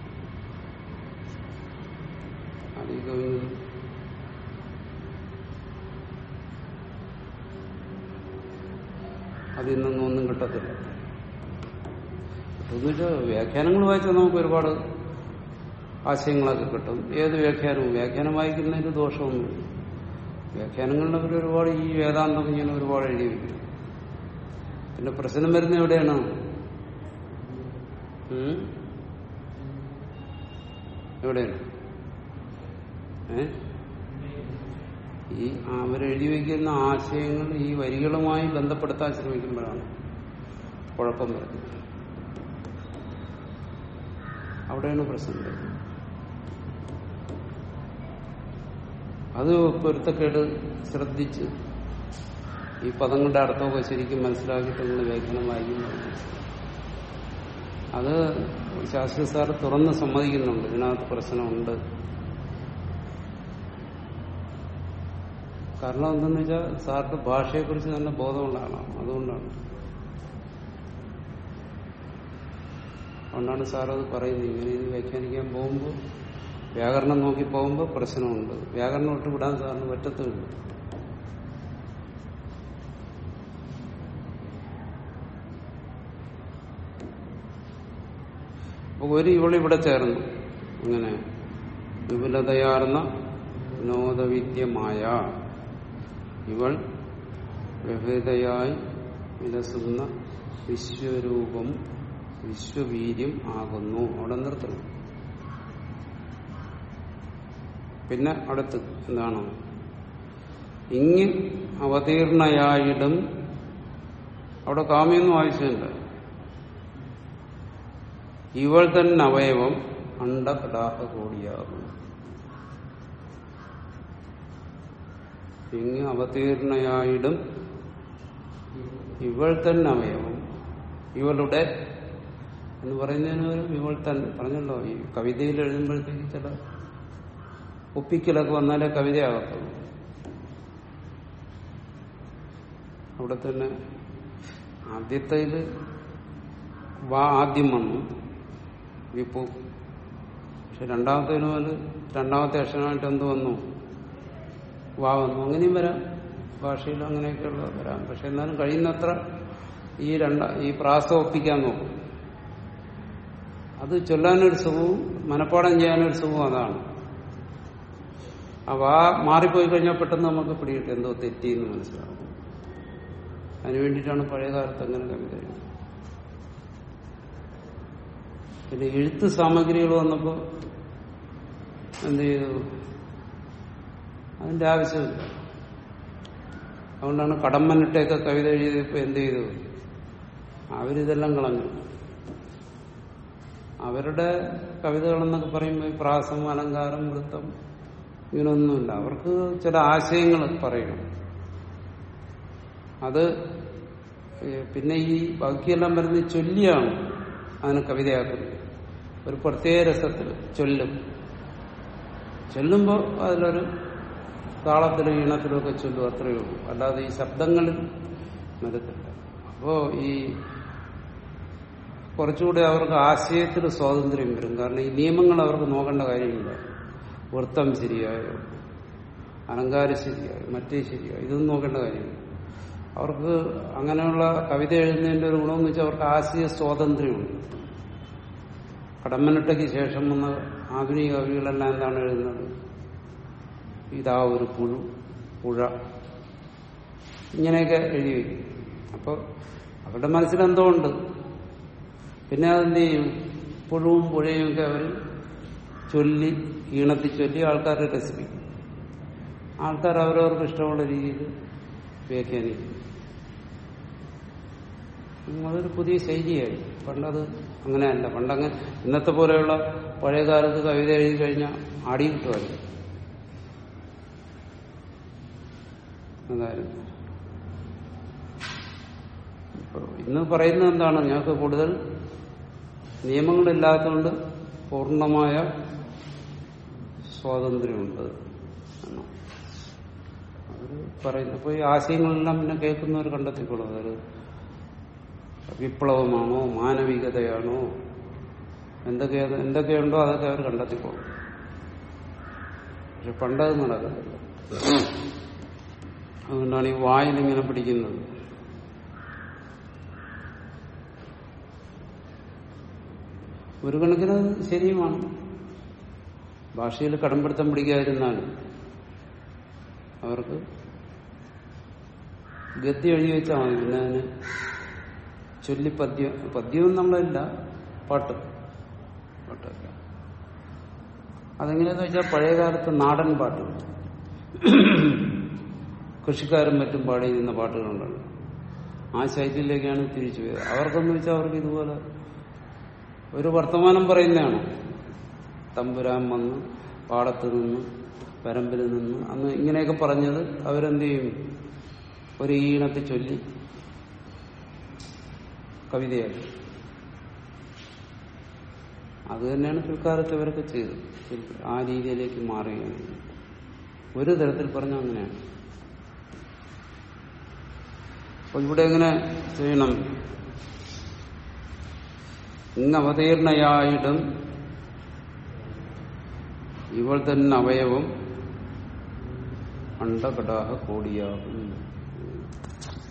അതിൽ കവിഞ്ഞത് അതിൽ നിന്നൊന്നും ഒന്നും കിട്ടത്തില്ല എന്നിട്ട് വ്യാഖ്യാനങ്ങൾ വായിച്ചാൽ നമുക്ക് ഒരുപാട് ആശയങ്ങളൊക്കെ കിട്ടും ഏത് വ്യാഖ്യാനവും വ്യാഖ്യാനം വായിക്കുന്നതിന് ദോഷമൊന്നുമില്ല വ്യാഖ്യാനങ്ങളുടെ അവർ ഒരുപാട് ഈ വേദാന്തം ഇങ്ങനെ ഒരുപാട് എഴുതി വയ്ക്കും പിന്നെ പ്രശ്നം വരുന്ന എവിടെയാണ് ഉം? എവിടെയാണ് ഏ ഈ അവരെഴുതി വയ്ക്കുന്ന ആശയങ്ങൾ ഈ വരികളുമായി ബന്ധപ്പെടുത്താൻ ശ്രമിക്കുമ്പോഴാണ് കുഴപ്പം വരുന്നത് അവിടെയാണ് പ്രശ്നം വരുന്നത് അത് പൊരുത്തക്കേട് ശ്രദ്ധിച്ച് ഈ പദങ്ങളുടെ അർത്ഥമൊക്കെ ശരിക്കും മനസ്സിലാക്കിയിട്ട് നിങ്ങൾ വ്യാഖ്യാനം വായിക്കുമ്പോൾ അത് ശാസ്ത്രി സാർ തുറന്ന് സമ്മതിക്കുന്നുണ്ട് ഇതിനകത്ത് പ്രശ്നമുണ്ട് കാരണം എന്തെന്ന് വെച്ചാൽ സാറിന്റെ ഭാഷയെക്കുറിച്ച് നല്ല ബോധമുള്ള ആളാണ് അതുകൊണ്ടാണ് അതുകൊണ്ടാണ് സാർ അത് പറയുന്നത് ഇങ്ങനെ ഇത് വ്യാഖ്യാനിക്കാൻ പോകുമ്പോൾ വ്യാകരണം നോക്കി പോകുമ്പോൾ പ്രശ്നമുണ്ട് വ്യാകരണം വിട്ട് വിടാൻ സാറിന് പറ്റത്തുമില്ല അപ്പൊ ഒരു ഇവളിവിടെ ചേർന്നു അങ്ങനെ വിപുലതയാർന്ന വിനോദവിദ്യമായ ഇവൾ വിവിധയായി വിലസുന്ന വിശ്വരൂപം വിശ്വവീര്യം ആകുന്നു അവിടെ നിർത്തണം പിന്നെ അടുത്ത് എന്താണ് ഇങ്ങ് അവതീർണയായിടും അവിടെ കാമ്യൊന്നും ആവശ്യമില്ല ഇവൾ തന്നെ അവയവം അണ്ടകടാഹ കോടിയാകും ഇങ്ങ് അവതീർണയായിടും ഇവൾ തന്നെ അവയവം ഇവളുടെ എന്ന് പറയുന്നതിന് ഒരു ഇവൾ തന്നെ പറഞ്ഞല്ലോ ഈ കവിതയിൽ എഴുതുമ്പോഴത്തേക്ക് ചില ഒപ്പിക്കലൊക്കെ വന്നാലേ കവിതയാകത്തുള്ളൂ അവിടെ തന്നെ ആദ്യത്തേല് വാ ആദ്യം വന്നു വിപ്പു പക്ഷെ രണ്ടാമത്തേന് പോലെ രണ്ടാമത്തെ അക്ഷരമായിട്ട് എന്ത് വന്നു വാ വന്നു അങ്ങനെയും വരാം ഭാഷയിൽ അങ്ങനെയൊക്കെയുള്ള വരാം പക്ഷെ എന്നാലും കഴിയുന്നത്ര ഈ രണ്ട ഈ പ്രാസം ഒപ്പിക്കാൻ നോക്കും അത് ചൊല്ലാനൊരു സുഖവും മനപ്പാടം ചെയ്യാനൊരു സുഖവും അതാണ് ആ വാ മാറിപ്പോയി കഴിഞ്ഞാൽ പെട്ടെന്ന് നമുക്ക് പിടികിട്ടും എന്തോ തെറ്റിയെന്ന് മനസ്സിലാവും അതിനു വേണ്ടിയിട്ടാണ് പഴയ കാലത്ത് അങ്ങനെ കവിത എഴുതുന്നത് പിന്നെ എഴുത്ത് സാമഗ്രികൾ വന്നപ്പോ എന്ത് ചെയ്തു അതിന്റെ ആവശ്യമില്ല അതുകൊണ്ടാണ് കടമ്മനിട്ടൊക്കെ കവിത എഴുതിയപ്പോ എന്ത് ചെയ്തു അവരിതെല്ലാം കളഞ്ഞു അവരുടെ കവിതകളെന്നൊക്കെ പറയുമ്പോൾ ഈ പ്രാസം അലങ്കാരം വൃത്തം ഇങ്ങനൊന്നുമില്ല അവർക്ക് ചില ആശയങ്ങൾ പറയണം അത് ഏഹ്, പിന്നെ ഈ ബാക്കിയെല്ലാം വരുന്നത് ചൊല്ലിയാണ് അതിനെ കവിതയാക്കുന്നത് ഒരു പ്രത്യേക രസത്തിൽ ചൊല്ലും ചൊല്ലുമ്പോൾ അതിലൊരു താളത്തിലും ഈണത്തിലും ഒക്കെ ചൊല്ലും അത്രയേ ഉള്ളൂ അല്ലാതെ ഈ ശബ്ദങ്ങളിൽ വരത്തില്ല അപ്പോ ഈ കുറച്ചുകൂടി അവർക്ക് ആശയത്തിൽ സ്വാതന്ത്ര്യം വരും കാരണം ഈ നിയമങ്ങൾ അവർക്ക് നോക്കേണ്ട കാര്യമില്ല വൃത്തം ശരിയായോ അലങ്കാരം ശരിയായോ മറ്റേ ശരിയായോ ഇതൊന്നും നോക്കേണ്ട കാര്യമില്ല അവർക്ക് അങ്ങനെയുള്ള കവിത എഴുതുന്നതിന്റെ ഒരു ഗുണമെന്ന് വെച്ചാൽ അവർക്ക് ആശയ സ്വാതന്ത്ര്യമുണ്ട് കടമ്മനിട്ടയ്ക്ക് ശേഷം വന്ന ആധുനിക കവികളെല്ലാം എന്താണ് എഴുതുന്നത് ഇതാ ഒരു പുഴു പുഴ ഇങ്ങനെയൊക്കെ എഴുതി വയ്ക്കും അപ്പോൾ അവരുടെ മനസ്സിലെന്തോ ഉണ്ട് പിന്നെ അതെന്ത് ചെയ്യും പുഴുവും പുഴയും ഒക്കെ അവർ ചൊല്ലി ഈണത്തിൽ ചൊല്ലി ആൾക്കാരെ രസിപ്പിക്കും ആൾക്കാർ അവരവർക്ക് ഇഷ്ടമുള്ള രീതിയിൽ വ്യാഖ്യാനിക്കും ഉം, അതൊരു പുതിയ ശൈലിയായി പണ്ടത് അങ്ങനെയല്ല പണ്ടങ്ങനെ ഇന്നത്തെ പോലെയുള്ള പഴയ കാലത്ത് കവിത എഴുതി കഴിഞ്ഞാൽ ആടി കിട്ടുമായിരുന്നു അതായിരുന്നു ഇപ്പൊ ഇന്ന് പറയുന്നത് എന്താണ് ഞങ്ങൾക്ക് കൂടുതൽ നിയമങ്ങളില്ലാത്തതുകൊണ്ട് പൂർണ്ണമായ സ്വാതന്ത്ര്യമുണ്ട് എന്നാണ് അവര് പറയുന്നത് അപ്പൊ ഈ ആശയങ്ങളെല്ലാം പിന്നെ കേൾക്കുന്നവർ കണ്ടെത്തിക്കോളും അതൊരു വിപ്ലവമാണോ മാനവികതയാണോ എന്തൊക്കെ എന്തൊക്കെയുണ്ടോ അതൊക്കെ അവർ കണ്ടെത്തിക്കോളും പക്ഷെ പണ്ടത് നടക്കത്തില്ല അതുകൊണ്ടാണ് ഈ വായിലിങ്ങനെ പിടിക്കുന്നത് ഒരു കണക്കിന് അത് ശരിയുമാണ് ഭാഷയിൽ കടമ്പിടുത്തം പിടിക്കാതിരുന്നാലും അവർക്ക് ഗദ്യം എഴുതി വെച്ചാൽ മതി പിന്നെ അതിന് ചൊല്ലി പദ്യം പദ്യം നമ്മളല്ല പാട്ട് പാട്ടല്ല അതെങ്ങനെയാന്ന് വെച്ചാൽ പഴയ കാലത്ത് നാടൻ പാട്ടുകൾ കൃഷിക്കാരും മറ്റും പാടിയിരുന്ന പാട്ടുകളുണ്ടല്ലോ ആ ശൈലിയിലേക്കാണ് തിരിച്ചു പോയത് അവർക്കെന്ന് വെച്ചാൽ അവർക്ക് ഇതുപോലെ ഒരു വർത്തമാനം പറയുന്നതാണ് തമ്പുരാൻ വന്ന് പാടത്ത് നിന്ന് പരമ്പിൽ നിന്ന് അന്ന് ഇങ്ങനെയൊക്കെ പറഞ്ഞത് അവരെന്ത് ചെയ്യും ഒരു ഈണത്തിൽ ചൊല്ലി കവിതയാക്കി അത് തന്നെയാണ് പിൽക്കാലത്ത് ഇവരൊക്കെ ചെയ്തത് ആ രീതിയിലേക്ക് മാറുകയാണ് ഒരു തരത്തിൽ പറഞ്ഞാൽ അങ്ങനെയാണ് അപ്പൊ ഇവിടെ എങ്ങനെ ചെയ്യണം ഇന്ന് അവതീർണയായിട്ടും ഇവൾ തന്നെ അവയവം അണ്ടകടാഹ കോടിയാകും